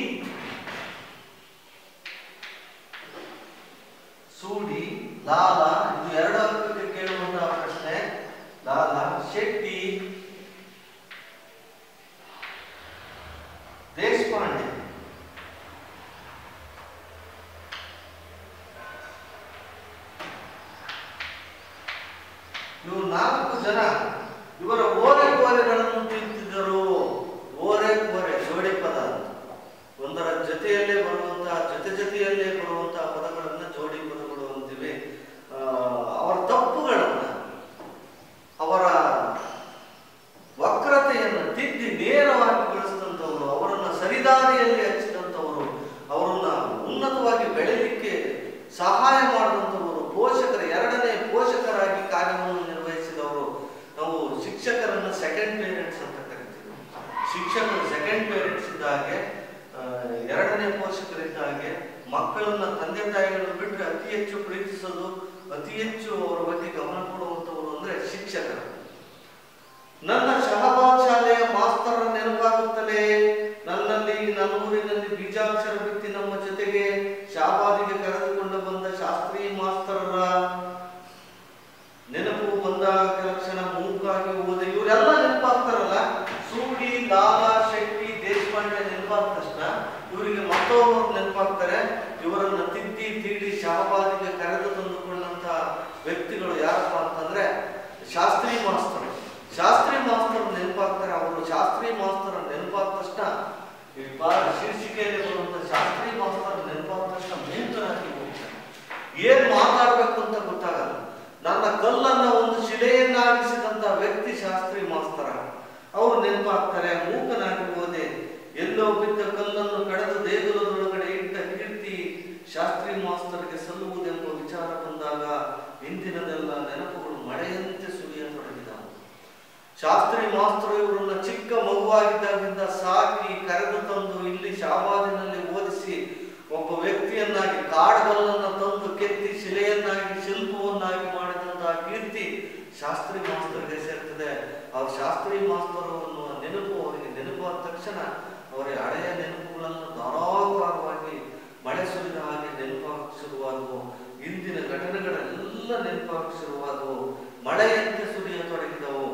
ಸೂಡಿ ಲಾಲ ಇದು ಎರಡು ಅಂಕಕ್ಕೆ ಕೇಳುವಂತಹ ಪ್ರಶ್ನೆ ಲಾಲ ಶೆಟ್ಟಿ ದೇಶಪಾಂಡೆ ಇವರು ನಾಲ್ಕು ಜನ ಇವರ ಓರೆ ಕೋರೆಗಳನ್ನು ತಿಂತಿದ್ದರು ಓರೆ ಕೋರೆ ಜೋಡಿ ಪದ ಅಂತ. ಒಂದರ ಜೊತೆಯಲ್ಲೇ ಬರುವಂತಹ ಜೊತೆ ಜೊತೆಯಲ್ಲೇ ಬರುವಂತಹ ಪದಗಳನ್ನ ಜೋಡಿ ಪದಗಳು ಅಂತಿವೆ ಆ, ಅವರ ತಪ್ಪುಗಳನ್ನ ಅವರ ವಕ್ರತೆಯನ್ನು ತಿದ್ದಿ ನೇರವಾಗಿ ಬೆಳೆಸಿದಂಥವರು ಅವರನ್ನ ಸರಿದಾರಿಯಲ್ಲಿ ಹಚ್ಚಿದಂಥವರು ಅವರನ್ನ ಉನ್ನತವಾಗಿ ಬೆಳೆಯಲಿಕ್ಕೆ ಸಹಾಯ ಮಾಡಿದಂಥವರು ಪೋಷಕರ ಎರಡನೇ ಪೋಷಕರಾಗಿ ಕಾರ್ಯವನ್ನು ನಿರ್ವಹಿಸಿದವರು ನಾವು ಸೆಕೆಂಡ್ ಪೇರೆಂಟ್ಸ್ ಅಂತ ಕರಿತೀವಿ ಶಿಕ್ಷಕರು ಸೆಕೆಂಡ್ ಪೇರೆಂಟ್ಸ್ ಇದ್ದ ಹಾಗೆ ಆ, ಎರಡನೇ ಪೋಷಕರಿದ್ದ ಹಾಗೆ ಮಕ್ಕಳನ್ನ ತಂದೆ ತಾಯಿಗಳನ್ನು ಬಿಟ್ಟರೆ ಅತಿ ಹೆಚ್ಚು ಪ್ರೀತಿಸೋದು ಅತಿ ಹೆಚ್ಚು ಅವರ ಬಗ್ಗೆ ಗಮನ ಕೊಡುವಂಥವರು ಅಂದ್ರೆ ಶಿಕ್ಷಕರು ನನ್ನ ಶಹಬಾದ್ ಶಾಲೆಯ ಮಾಸ್ತರ ನೆನಪಾಗುತ್ತಲೇ ನನ್ನಲ್ಲಿ ನನ್ನ ಊರಿನಲ್ಲಿ ಬೀಜಾಕ್ಷರ ಬಿತ್ತಿ ನಮ್ಮ ಜೊತೆಗೆ ಶಾಬಾದಿಗೆ ಕರೆದುಕೊಂಡು ಬಂದ ಶಾಸ್ತ್ರೀಯ ಮಾಸ್ತರರ ನೆನಪು ಬಂದಾಗ ಕೆಲಕ್ಷಣ ಮೂಕಾಗಿ ಹೋದ ಇವರೆಲ್ಲ ನೆನಪಾಗ್ತಾರಲ್ಲ ಸೂಡಿ ಲಾಲಾ ಶೆಟ್ಟಿ ದೇಶಪಾಂಡೆ ನೆನಪಾದ ತಕ್ಷಣ ಇವರಿಗೆ ಮತ್ತೊಬ್ಬರು ನೆನಪಾಗ್ತಾರೆ ಇವರನ್ನ ತಿದ್ದಿ ತೀಡಿ ಶಹಬಾದಿಗೆ ಕರೆದು ತಂದುಕೊಂಡಂತ ವ್ಯಕ್ತಿಗಳು ಯಾರಪ್ಪ ಅಂತಂದ್ರೆ ಶಾಸ್ತ್ರಿ ಮಾಸ್ತರು ಶಾಸ್ತ್ರಿ ಮಾಸ್ತರು ನೆನಪಾಗ್ತಾರೆ ಅವರು ಶಾಸ್ತ್ರಿ ಮಾಸ್ತರ ನೆನಪಾದ ತಕ್ಷಣ ಈ ಬಾ- ಶೀರ್ಷಿಕೆಯಲ್ಲಿ ಬರುವಂತ ಶಾಸ್ತ್ರಿ ಮಾಸ್ತರ ನೆನಪಾದ ತಕ್ಷಣ ಮೇಂತನಾಗಿ ಹೋಗ್ತಾರೆ ಏನ್ ಮಾತಾಡ್ಬೇಕು ಅಂತ ಗೊತ್ತಾಗಲ್ಲ ನನ್ನ ಕಲ್ಲನ್ನ ಒಂದು ಶಿಲೆಯನ್ನಾಗಿಸಿದಂತ ವ್ಯಕ್ತಿ ಶಾಸ್ತ್ರಿ ಮಾಸ್ತರ ಅವರು ನೆನಪಾಗ್ತಾರೆ ಮೂಕನಾಗಿ ಹೋದೆ ಎಲ್ಲೋ ಬಿದ್ದ ಕಲ್ಲನ್ನು ಕಳೆದು ದೇಗುಲದೊಳಗಡೆ ಇಟ್ಟ ಕೀರ್ತಿ ಶಾಸ್ತ್ರಿ ಮಾಸ್ತರ್ಗೆ ಸಲ್ಲುವುದೆಂಬ ವಿಚಾರ ಬಂದಾಗ ಹಿಂದಿನದೆಲ್ಲ ನೆನಪುಗಳು ಮಳೆಯಂತೆ ಸುರಿಯತೊಡಗಿದವು ಶಾಸ್ತ್ರಿ ಮಾಸ್ತರು ಇವರನ್ನ ಚಿಕ್ಕ ಮಗುವಾಗಿದ್ದಾಗಿಂದ ಸಾಕಿ ಕರೆದು ತಂದು ಇಲ್ಲಿ ಶಾಬಾದಿನಲ್ಲಿ ಓದಿಸಿ ಒಬ್ಬ ವ್ಯಕ್ತಿಯನ್ನಾಗಿ ಕಾಡುಗಲ್ಲನ್ನ ತಂದು ಕೆತ್ತಿ ಶಿಲೆಯನ್ನಾಗಿ ಶಿಲ್ಪವನ್ನಾಗಿ ಮಾಡಿದಂತಹ ಕೀರ್ತಿ ಶಾಸ್ತ್ರಿ ಮಾಸ್ತರ್ಗೆ ಸೇರ್ತದೆ ಆ ಶಾಸ್ತ್ರಿ ಮಾಸ್ತರು ಅನ್ನುವ ನೆನಪು ಅವರಿಗೆ ನೆನಪಾದ ತಕ್ಷಣ ಅವರ ಹಳೆಯ ನೆನಪುಗಳನ್ನು ಧಾರಾಕಾರವಾಗಿ ಮಳೆ ಸುರಿದ ಹಾಗೆ ನೆನಪಾಗಕ್ಕೆ ಶುರುವಾದವು ಇಂದಿನ ಘಟನೆಗಳೆಲ್ಲ ನೆನಪಾಗಕ್ಕೆ ಶುರುವಾದವು ಮಳೆಯಂತೆ ಸುರಿಯತೊಡಗಿದವು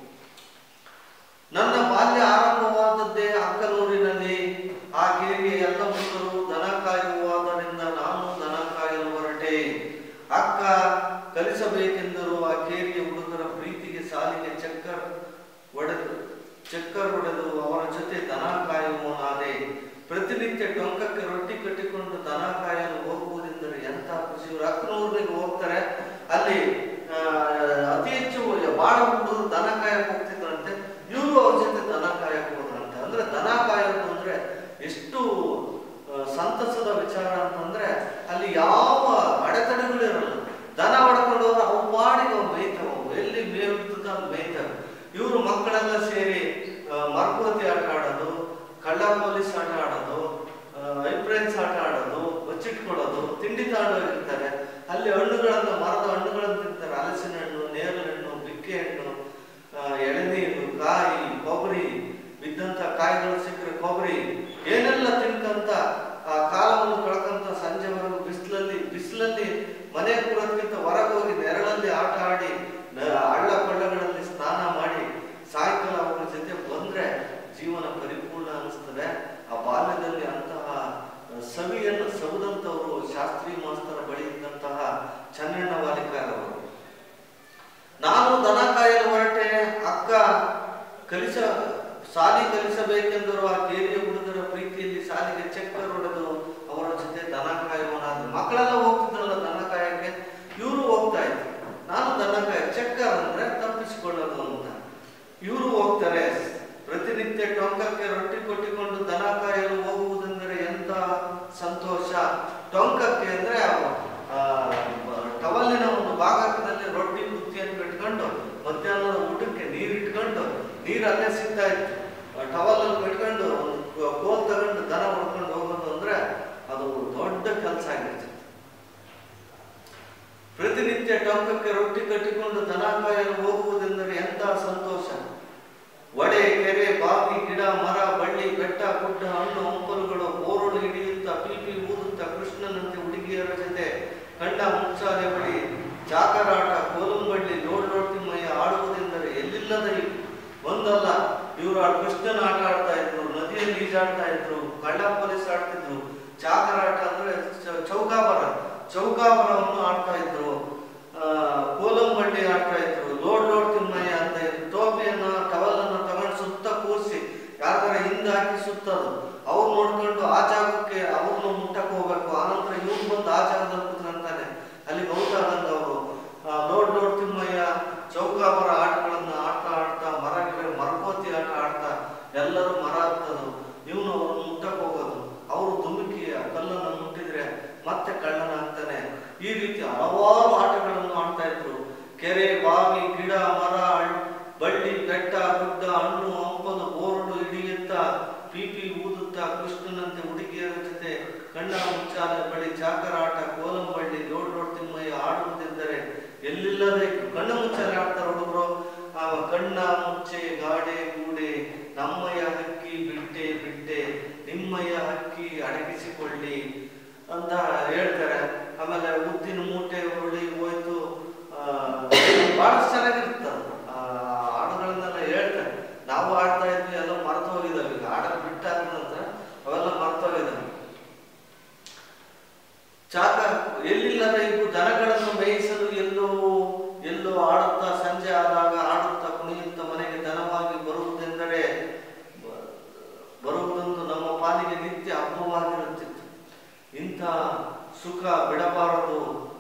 ನನ್ನ ಬಾಲ್ಯ ಆರಂಭವಾದದ್ದೇ ಅಕ್ಕನೂರಿನಲ್ಲಿ ಆ ಕೇರಿಗೆ ಎಲ್ಲ ಮುಖರು ದನ ಕಾಯುವುದರಿಂದ ನಾನು ದನ ಕಾಯಲು ಹೊರಟೆ ಅಕ್ಕ ಕಲಿಸಬೇಕೆಂದರು ಆ ಕೇರಿಯ ಹುಡುಗರ ಪ್ರೀತಿಗೆ ಸಾಲಿಗೆ ಚಕ್ಕರ್ ಒಡೆದು ಚಕ್ಕರ್ ಹೊಡೆದು ಅವರ ಜೊತೆ ದನ ಕಾಯುವನಾದೆ ಪ್ರತಿನಿತ್ಯ ಟೊಂಕಕ್ಕೆ ರೊಟ್ಟಿ ಕಟ್ಟಿಕೊಂಡು ದನ ಕಾಯಲು ಹೋಗುವುದೆಂದರೆ ಎಂತ ಖುಷಿ ಇವರು ಅಕ್ಕನೂರಿಗೆ ಹೋಗ್ತಾರೆ ಅಲ್ಲಿ ಆ, ಅತಿ ಹೆಚ್ಚು ಬಾಳ ಹುಡುಗರು ದನ ಕಾಯಕ್ಕೆ ಹೋಗ್ತಿದ್ರಂತೆ ಇವರು ಅವ್ರ ಜೊತೆ ದನ ಕಾಯಕ್ಕೆ ಹೋದ್ರಂತೆ ಅಂದ್ರೆ ದನ ಕಾಯೋದು ಅಂದ್ರೆ ಎಷ್ಟು ಆ, ಸಂತಸದ ವಿಚಾರ ಅಂತಂದ್ರೆ ಅಲ್ಲಿ ಯಾವ ಅಡೆತಡೆಗಳಿರಲ್ಲ ದನ ಹೊಡ್ಕೊಂಡು ಹೋದ್ರೆ ಅವು ಪಾಡಿಗೆ ಅವು ಮೇಯ್ತಾವ ಅವು ಎಲ್ಲಿ ಮೇಯ್ತದ ಅಲ್ಲಿ ಮೇಯ್ತವೆ ಇವರು ಮಕ್ಕಳೆಲ್ಲ ಸೇರಿ ಆ, ಮರಕೋತಿ ಆಟ ಆಡೋದು ಕಳ್ಳ ಪೊಲೀಸ್ ಆಟ ಆಡೋದು ಐಪ್ರೆನ್ಸ್ ಆಟ ಆಡೋದು ಬಚ್ಚಿಟ್ಕೊಳ್ಳೋದು ತಿಂಡಿ ತಗೊಂಡೋಗಿರ್ತಾರೆ ಅಲ್ಲಿ ಹಣ್ಣುಗಳನ್ನ ಮರದ ಹಣ್ಣುಗಳನ್ನು ತಿಂತಾರೆ ಹಲಸಿನ ಹಣ್ಣು ನೇರಳೆ ಹಣ್ಣು ಬಿಕ್ಕೆ ಹಣ್ಣು ಆ, ಎಳನೀರು ಕಾಯಿ ಕೊಬ್ಬರಿ ಬಿದ್ದಂತ ಕಾಯಿಗಳು ಸಿಕ್ಕರೆ ಕೊಬ್ಬರಿ ಏನೆಲ್ಲ ತಿನ್ಕಂತ ಆ ಕಾಲವನ್ನು ಕಳ್ಕಂತ ಸಂಜೆವರೆಗೂ ಬಿಸಿಲಲ್ಲಿ ಬಿಸಿಲಲ್ಲಿ ಮನೆ ಕೂರೋದ್ಕಿಂತ ಹೊರಗೆ ಹೋಗಿ ನೆರಳಲ್ಲಿ ಆಟ ಆಡಿ ನ- ಹಳ್ಳ ಕೊಳ್ಳಗಳಲ್ಲಿ ಸ್ನಾನ ಮಾಡಿ ಸಾಯಂಕಾಲ ಅವ್ರ ಜೊತೆ ಬಂದ್ರೆ ಜೀವನ ಪರಿಪೂರ್ಣ ಅನಿಸ್ತದೆ ಆ ಬಾಲ್ಯದಲ್ಲಿ ಅಂತಹ ಸವಿಯನ್ನು ಸವಿದಂತವರು ಶಾಸ್ತ್ರಿ ಮಾಸ್ತರ ಬಳಿ ಇದ್ದಂತಹ ಚನ್ನಣ್ಣ ವಾಲಿಕಾರವರು ನಾನು ದನ ಕಾಯಲು ಹೊರಟೆ ಅಕ್ಕ ಕಲಿಸ ಸಾಲಿ ಕಲಿಸಬೇಕೆಂದರು ಆ ಕೇರಿಯ ಹುಡುಗರ ಪ್ರೀತಿಯಲ್ಲಿ ಸಾಲಿಗೆ ಚಕ್ಕರ್ ಹೊಡೆದು ಅವರ ಜೊತೆ ದನ ಕಾಯುವನಾದ ಮಕ್ಕಳೆಲ್ಲ ಹೋಗ್ತಿದ್ರಲ್ಲ ದನ ಕಾಯಕ್ಕೆ ಇವರು ಹೋಗ್ತಾ ಇದ್ರು ನಾನು ದನ ಕಾಯ ಚಕ್ಕರ್ ಅಂದ್ರೆ ತಪ್ಪಿಸಿಕೊಳ್ಳೋದು ಅಂತ ಇವರು ಹೋಗ್ತಾರೆ ಪ್ರತಿನಿತ್ಯ ಟೊಂಕಕ್ಕೆ ರೊಟ್ಟಿ ಕೊಟ್ಟಿಕೊಂಡು ದನ ಕಾಯಲು ಹೋಗುವುದೆಂದರೆ ಎಂತ ಸಂತೋಷ ಟೊಂಕಕ್ಕೆ ಅಂದ್ರೆ ಆ, ಟವಲಿನ ಒಂದು ಭಾಗದಲ್ಲಿ ರೊಟ್ಟಿ ಕುತ್ತಿಯನ್ನು ಕಟ್ಕೊಂಡು ಮಧ್ಯಾಹ್ನದ ಊಟಕ್ಕೆ ನೀರು ಇಟ್ಕೊಂಡು ನೀರು ಅಲ್ಲೇ ಸಿಗ್ತಾ ಇತ್ತು ಟವಲಲ್ಲಿ ಕಟ್ಕೊಂಡು ಒಂದು ಕೋ- ಕೋಲ್ ತಗೊಂಡು ದನ ಹೊಡ್ಕೊಂಡು ಹೋಗೋದು ಅಂದ್ರೆ ಅದು ದೊಡ್ಡ ಕೆಲಸ ಆಗಿರ್ತದೆ ಪ್ರತಿನಿತ್ಯ ಟೊಂಕಕ್ಕೆ ರೊಟ್ಟಿ ಕಟ್ಟಿಕೊಂಡು ದನ ಕಾಯಲು ಹೋಗುವುದೆಂದರೆ ಎಂತ ಸಂತೋಷ ಒಡೆ ಕೆರೆ ಬಾವಿ ಗಿಡ ಮರ ಬಳ್ಳಿ ಬೆಟ್ಟ ಗುಡ್ಡ ಹಣ್ಣು ಹಂಪಲುಗಳು ಬೋರುಳು ಹಿಡಿಯುತ್ತಾ ಪೀಪಿ ಊದುತ್ತಾ ಕೃಷ್ಣನಂತೆ ಹುಡುಗಿಯರ ಜೊತೆ ಕಂಡ ಮುಚ್ಚಾಲೆ ಬಳಿ ಜಾಕರಾಟ ಕೋಲಂಬಳ್ಳಿ ಲೋಡ್ ಲೋಡ್ ತಿಮ್ಮಯ್ಯ ಆಡುವುದೆಂದರೆ ಎಲ್ಲಿಲ್ಲದ ಇವು. ಒಂದಲ್ಲ ಇವರು ಆ ಕೃಷ್ಣನ ಆಟ ಆಡ್ತಾ ಇದ್ರು ನದಿಯಲ್ಲಿ ಈಜಾಡ್ತಾ ಇದ್ರು ಕಳ್ಳ ಪೊಲೀಸ್ ಆಡ್ತಿದ್ರು ಚಾಕರಾಟ ಅಂದ್ರೆ ಚ- ಚೌಕಾಬಾರ ಚೌಕಾಬಾರವನ್ನು ಆಡ್ತಾ ಇದ್ರು ಆ, ಕೋಲಂಬಳ್ಳಿ ಆಡ್ತಾ ಇದ್ರು ಲೋಡ್ ಲೋಡ್ ತಿಮ್ಮಯ್ಯ ಅಂತ ಇದ್ರು ಟೋಪಿಯನ್ನ ಟವಲನ್ನ ತಗೊಂಡು ಸುತ್ತ ಕೂರಿಸಿ ಯಾರ ಹಿಂದೆ ಹಾಕಿ ಸುತ್ತದು ಅವ್ರು ನೋಡ್ಕೊಂಡು ಆ ಜಾಗಕ್ಕೆ ಅವ್ರನ್ನ ಮುಟ್ಟಕ್ಕೆ ಹೋಗ್ಬೇಕು ಆನಂತರ ಇವ್ರು ಬಂದು ಆ ಜಾಗದಲ್ಲಿ ಕೂತ್ಕೊಂತಾನೆ ಅಲ್ಲಿ ಗೌತಾದಂಗ ಅವರು ಲೋಡ್ ಲೋಡ್ ತಿಮ್ಮಯ್ಯ ಚೌಕಾಬಾರ ಆಟಗಳನ್ನ ಆಡ್ತಾ ಆಡ್ತಾ ಮರ ಗಿಡ ಮರಕೋತಿ ಆಟ ಆಡ್ತಾ ಎಲ್ಲರೂ ಮರ ಹತ್ತದು ಇವನು ಅವ್ರನ್ನ ಮುಟ್ಟಕ್ಕೆ ಹೋಗೋದು ಅವರು ಧುಮುಕಿ ಆ ಕಲ್ಲನ್ನು ಮುಟ್ಟಿದ್ರೆ ಮತ್ತೆ ಕಳ್ಳನಾಗ್ತಾನೆ ಈ ರೀತಿ ಹಲವಾರು ಆಟಗಳನ್ನು ಆಡ್ತಾ ಇದ್ರು ಕೆರೆ ಬಾವಿ ಗಿಡ ಮರ ಹಳ್- ಬಳ್ಳಿ ಬೆಟ್ಟ ಗುಡ್ಡ ಕಣ್ಣ ಮುಚ್ಚೆ ಗಾಡೆ ಗೂಡೆ ನಮ್ಮಯ ಹಕ್ಕಿ ಬಿಟ್ಟೆ ಬಿಟ್ಟೆ ನಿಮ್ಮಯ ಹಕ್ಕಿ ಅಡಗಿಸಿಕೊಳ್ಳಿ ಅಂತ ಹೇಳ್ತಾರೆ ಆಮೇಲೆ ಉದ್ದಿನ ಮೂಟೆ ಉರುಳಿ ಹೋಯ್ತು ಆ, ಬಹಳಷ್ಟು ಚೆನ್ನಾಗಿರುತ್ತೆ ಅದು. ಆ ಹಾಡುಗಳನ್ನೆಲ್ಲ ಹೇಳ್ತಾರೆ ನಾವು ಆಡ್ತಾ ಇದ್ವಿ ಎಲ್ಲ ಮರ್ತು ಹೋಗಿದ್ದಾವೆ ಈಗ ಹಾಡಲ್ಲಿ ಬಿಟ್ಟಾದ ನಂತರ ಅವೆಲ್ಲ ಮರ್ತು ಹೋಗಿದ್ದಾವೆ ಚಾಕ ಎಲ್ಲಿಲ್ಲದ ಇವು ದನಗಳನ್ನು ಮೇಯಿಸಲು ಎಲ್ಲೋ ಎಲ್ಲೋ ಆಡುತ್ತಾ ಸಂಜೆ ಆದಾಗ ಆಡುತ್ತಾ ಕುಣಿಯುತ್ತಾ ಮನೆಗೆ ದನವಾಗಿ ಬರುವುದೆಂದರೆ ಬ- ಬರುವುದೊಂದು ನಮ್ಮ ಪಾಲಿಗೆ ನಿತ್ಯ ಹಬ್ಬವಾಗಿರುತ್ತಿತ್ತು ಇಂಥ ಸುಖ ಬಿಡಬಾರದು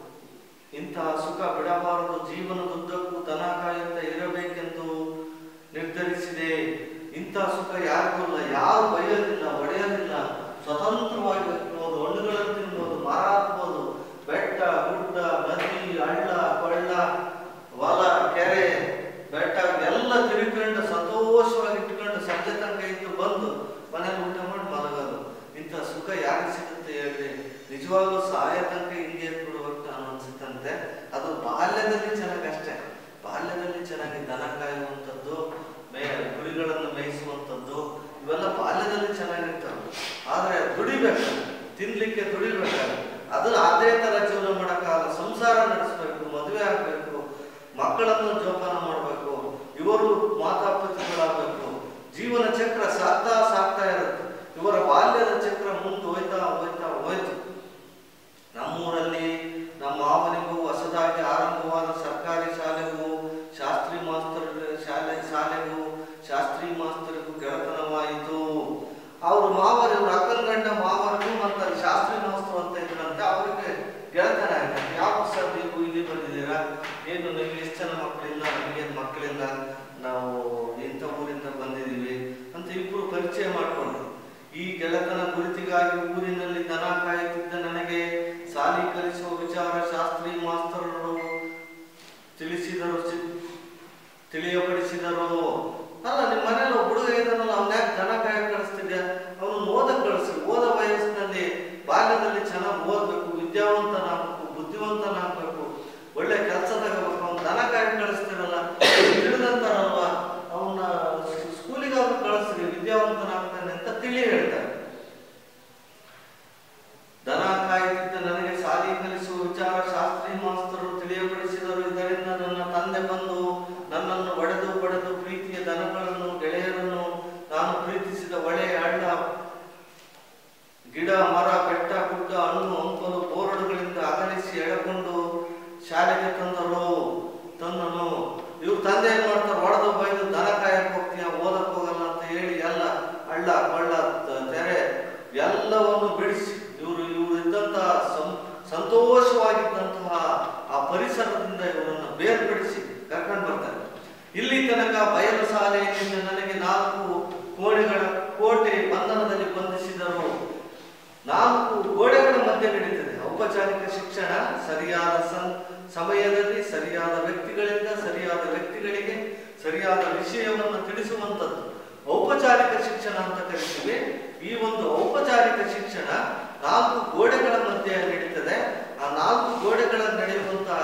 ಇಂತಹ ಸುಖ ಬಿಡಬಾರದು ಜೀವನದುದ್ದಕ್ಕೂ ದನ ಕಾಯುತ್ತಾ ಇರಬೇಕೆಂದು ನಿರ್ಧರಿಸಿದೆ ಇಂಥ ಸುಖ ಯಾರಿಗೂ ಇಲ್ಲ ಯಾರು ಬೈಯೋದಿಲ್ಲ ಹೊಡೆಯೋದಿಲ್ಲ ಸ್ವತಂತ್ರವಾಗಿ ಇರ್ಬೋದು ಹಣ್ಣುಗಳನ್ನು ತಿನ್ಬೋದು ಮರ ಹತ್ಬೋದು ಬೆಟ್ಟ ಗುಡ್ಡ ನದಿ ಹಳ್ಳ ಕೊಳ್ಳ ಹೊಲ ಕೆರೆ ಬೆಟ್ಟ ಎಲ್ಲ ತಿರುಗಿಕೊಂಡು ಸಂತೋಷವಾಗಿ ಇಟ್ಕೊಂಡು ಸಂಜೆ ತನಕ ಇದ್ದು ಬಂದು ಮನೇಲಿ ಊಟ ಮಾಡಿ ಮಲಗೋದು ಇಂಥ ಸುಖ ಯಾರಿಗೆ ಸಿಗುತ್ತೆ ಹೇಳಿ ನಿಜವಾಗ್ಲೂ ಸಾಯ ತನಕ ಹಿಂಗೆ ಬಿಡ್ಬೇಕು ನಾನು ಅನ್ಸುತ್ತಂತೆ ಅದು ಬಾಲ್ಯದಲ್ಲಿ ಚೆನ್ನಾಗಷ್ಟೇ ಬಾಲ್ಯದಲ್ಲಿ ಚೆನ್ನಾಗಿ ದನ ಕಾಯುವಂಥದ್ದು ಮೇ ಕುರಿಗಳನ್ನು ಮೇಯಿಸುವಂಥದ್ದು ಇವೆಲ್ಲ ಬಾಲ್ಯದಲ್ಲಿ ಚೆನ್ನಾಗಿರ್ತವೆ ಆದರೆ ದುಡಿಬೇಕು ತಿನ್ಲಿಕ್ಕೆ ದುಡಿಬೇಕು ಅದು ಅದೇ ತರ ಜೀವನ ಮಾಡೋಕ್ಕಾಗಲ್ಲ ಸಂಸಾರ ನಡೆಸಬೇಕು ಮದುವೆ ಆಗಬೇಕು ಮಕ್ಕಳನ್ನು ಜೋಪಾನ ಮಾಡಬೇಕು ಇವರು ಮಾತಾಪಿತೃಗಳಾಗಬೇಕು ಜೀವನ ಚಕ್ರ ಸಾಗ್ತಾ ಸಾಗ್ತಾ ಇರುತ್ತೆ ಇವರ ಬಾಲ್ಯದ ಚಕ್ರ ಮುಂದೆ ಹೋಯ್ತಾ ಹೋಯ್ತಾ ಹೋಯ್ತು ನಮ್ಮೂರಲ್ಲಿ ನಮ್ಮ ಮಾವನಿಗೂ ಹೊಸದಾಗಿ ಆರಂಭವಾದ ಸರ್ಕಾರಿ ಶಾಲೆಗೂ ಶಾಸ್ತ್ರಿ ಮಾಸ್ತರ್ ಶಾಲೆ ಶಾಲೆಗೂ ಶಾಸ್ತ್ರಿ ಮಾಸ್ತರಿಗೂ ಗೆಳತನವಾಯಿತು ಅವ್ರ ಮಾವರು ಇವ್ರ ಅಕ್ಕನ ಗಂಡ ಮಾವರಿಗೂ ಮತ್ತು ಶಾಸ್ತ್ರಿ ಮಾಸ್ತರು ಅಂತ ಇದ್ರಂತೆ ಅವರಿಗೆ ಗೆಳತನ ಆಯ್ತು ಯಾವ ಸರ್ ನೀವು ಇಲ್ಲಿ ಬಂದಿದ್ದೀರಾ ಏನು ನಿಮ್ಗೆ ಎಷ್ಟು ಜನ ಮಕ್ಕಳಿಲ್ಲ ನಮಗೇನು ಮಕ್ಕಳಿಲ್ಲ ನಾವು ಇಂಥ ಊರಿಂದ ಬಂದಿದ್ದೀವಿ ಅಂತ ಇಬ್ಬರು ಪರಿಚಯ ಮಾಡಿಕೊಂಡ್ರು ಈ ಗೆಳತನ ಗುರುತಿಗಾಗಿ ಊರಿನಲ್ಲಿ ದನ ಕಾಯುತ್ತಿದ್ದ ನನಗೆ ಸಾಲಿ ಕಲಿಸುವ ವಿಚಾರ ಶಾಸ್ತ್ರಿ ಮಾಸ್ತರರು ತಿಳಿಸಿದರು ಚಿ- ತಿಳಿಯಪಡಿಸಿದರು ಅಲ್ಲ ನಿಮ್ಮ ಮನೇಲಿ ಒಬ್ಬ ಹುಡುಗ ಇದ್ದಾನಲ್ಲ ಅವ್ನ ಯಾಕೆ ದನ ಕಾಯ ಕಳಿಸ್ತಿದ್ಯಾ ಅವನು ಓದಕ್ ಕಳಿಸಿ ಓದ ವಯಸ್ಸಿನಲ್ಲಿ ಬಾಲ್ಯದಲ್ಲಿ ಚೆನ್ನಾಗಿ ಓದ್ಬೇಕು ವಿದ್ಯಾವಂತನಾಗಬೇಕು ಬುದ್ಧಿವಂತನಾಗಬೇಕು ಒಳ್ಳೆ ಕೆಲಸ ತಗೋಬೇಕು ಅವ್ನು ದನ ಕಾಯ ಕಳಿಸ್ತಿರಲ್ಲ ತಿಳಿದಂತಾರಲ್ವ ಅವನ್ನ ಸ್ಕೂಲಿಗೆ ಅವ್ರು ಕಳಿಸ್ರಿ ವಿದ್ಯಾವಂತನಾಗ್ತಾನೆ ಅಂತ ತಿಳಿ ಹೇಳ್ತಾರೆ ದನ ಕಾಯುತ್ತಿದ್ದ ನನಗೆ ಸಾಲಿ ಕಲಿಸುವ ವಿಚಾರ ಶಾಸ್ತ್ರಿ ಮಾಸ್ತರು ತಿಳಿಯಪಡಿಸಿದರು ಇದರಿಂದ ನನ್ನ ತಂದೆ ಬಂದು ನನ್ನನ್ನು ಒಡೆದು ಪಡೆದು ಪ್ರೀತಿಯ ದನಗಳನ್ನು ಗೆಳೆಯರನ್ನು ನಾನು ಪ್ರೀತಿಸಿದ ಒಳೆ ಹಳ್ಳ ಗಿಡ ಮರ ಬೆಟ್ಟ ಗುಡ್ಡ ಹಣ್ಣು ಹಂಪಲು ಬೋರ್ಡ್ಗಳಿಂದ ಅಗಲಿಸಿ ಎಳೆಕೊಂಡು ಶಾಲೆಗೆ ತಂದರು ತಂದನು ಇವ್ರ ತಂದೆ ಏನ್ ಮಾಡ್ತಾರೆ ಹೊಡೆದು ಬೈದು ದನ ಕಾಯಕ್ ಹೋಗ್ತೀಯ ಓದಕ್ ಹೋಗಲ್ಲ ಅಂತ ಹೇಳಿ ಎಲ್ಲ ಹಳ್ಳ ಕೊಳ್ಳ ತ- ತೆರೆ ಎಲ್ಲವನ್ನು ಬಿಡಿಸಿ ಇವರು ಇವರು ಇದ್ದಂತಹ ಸಂ- ಸಂತೋಷವಾಗಿದ್ದಂತಹ ಆ ಪರಿಸರದಿಂದ ಇವರನ್ನು ಬೇರ್ಪಡಿಸಿ ಕರ್ಕೊಂಡು ಬರ್ತಾರೆ ಇಲ್ಲಿ ತನಕ ಬಯಲು ಶಾಲೆಯಿಂದ ನನಗೆ ನಾಲ್ಕು ಕೋಣೆಗಳ ಕೋಟೆ ಬಂಧನದಲ್ಲಿ ಬಂಧಿಸಿದರು ನಾಲ್ಕು ಗೋಡೆಗಳ ಮಧ್ಯೆ ನಡೀತದೆ ಔಪಚಾರಿಕ ಶಿಕ್ಷಣ ಸರಿಯಾದ ಸಂ ಸಮಯದಲ್ಲಿ ಸರಿಯಾದ ವ್ಯಕ್ತಿಗಳಿಂದ ಸರಿಯಾದ ವ್ಯಕ್ತಿಗಳಿಗೆ ಸರಿಯಾದ ವಿಷಯವನ್ನು ತಿಳಿಸುವಂಥದ್ದು ಔಪಚಾರಿಕ ಶಿಕ್ಷಣ ಅಂತ ಕರಿತೀವಿ ಈ ಒಂದು ಔಪಚಾರಿಕ ಶಿಕ್ಷಣ ನಾಲ್ಕು ಗೋಡೆಗಳ ಮಧ್ಯೆ ನಡೀತದೆ ಆ ನಾಲ್ಕು ಗೋಡೆಗಳ ನಡೆಯುವಂತಹ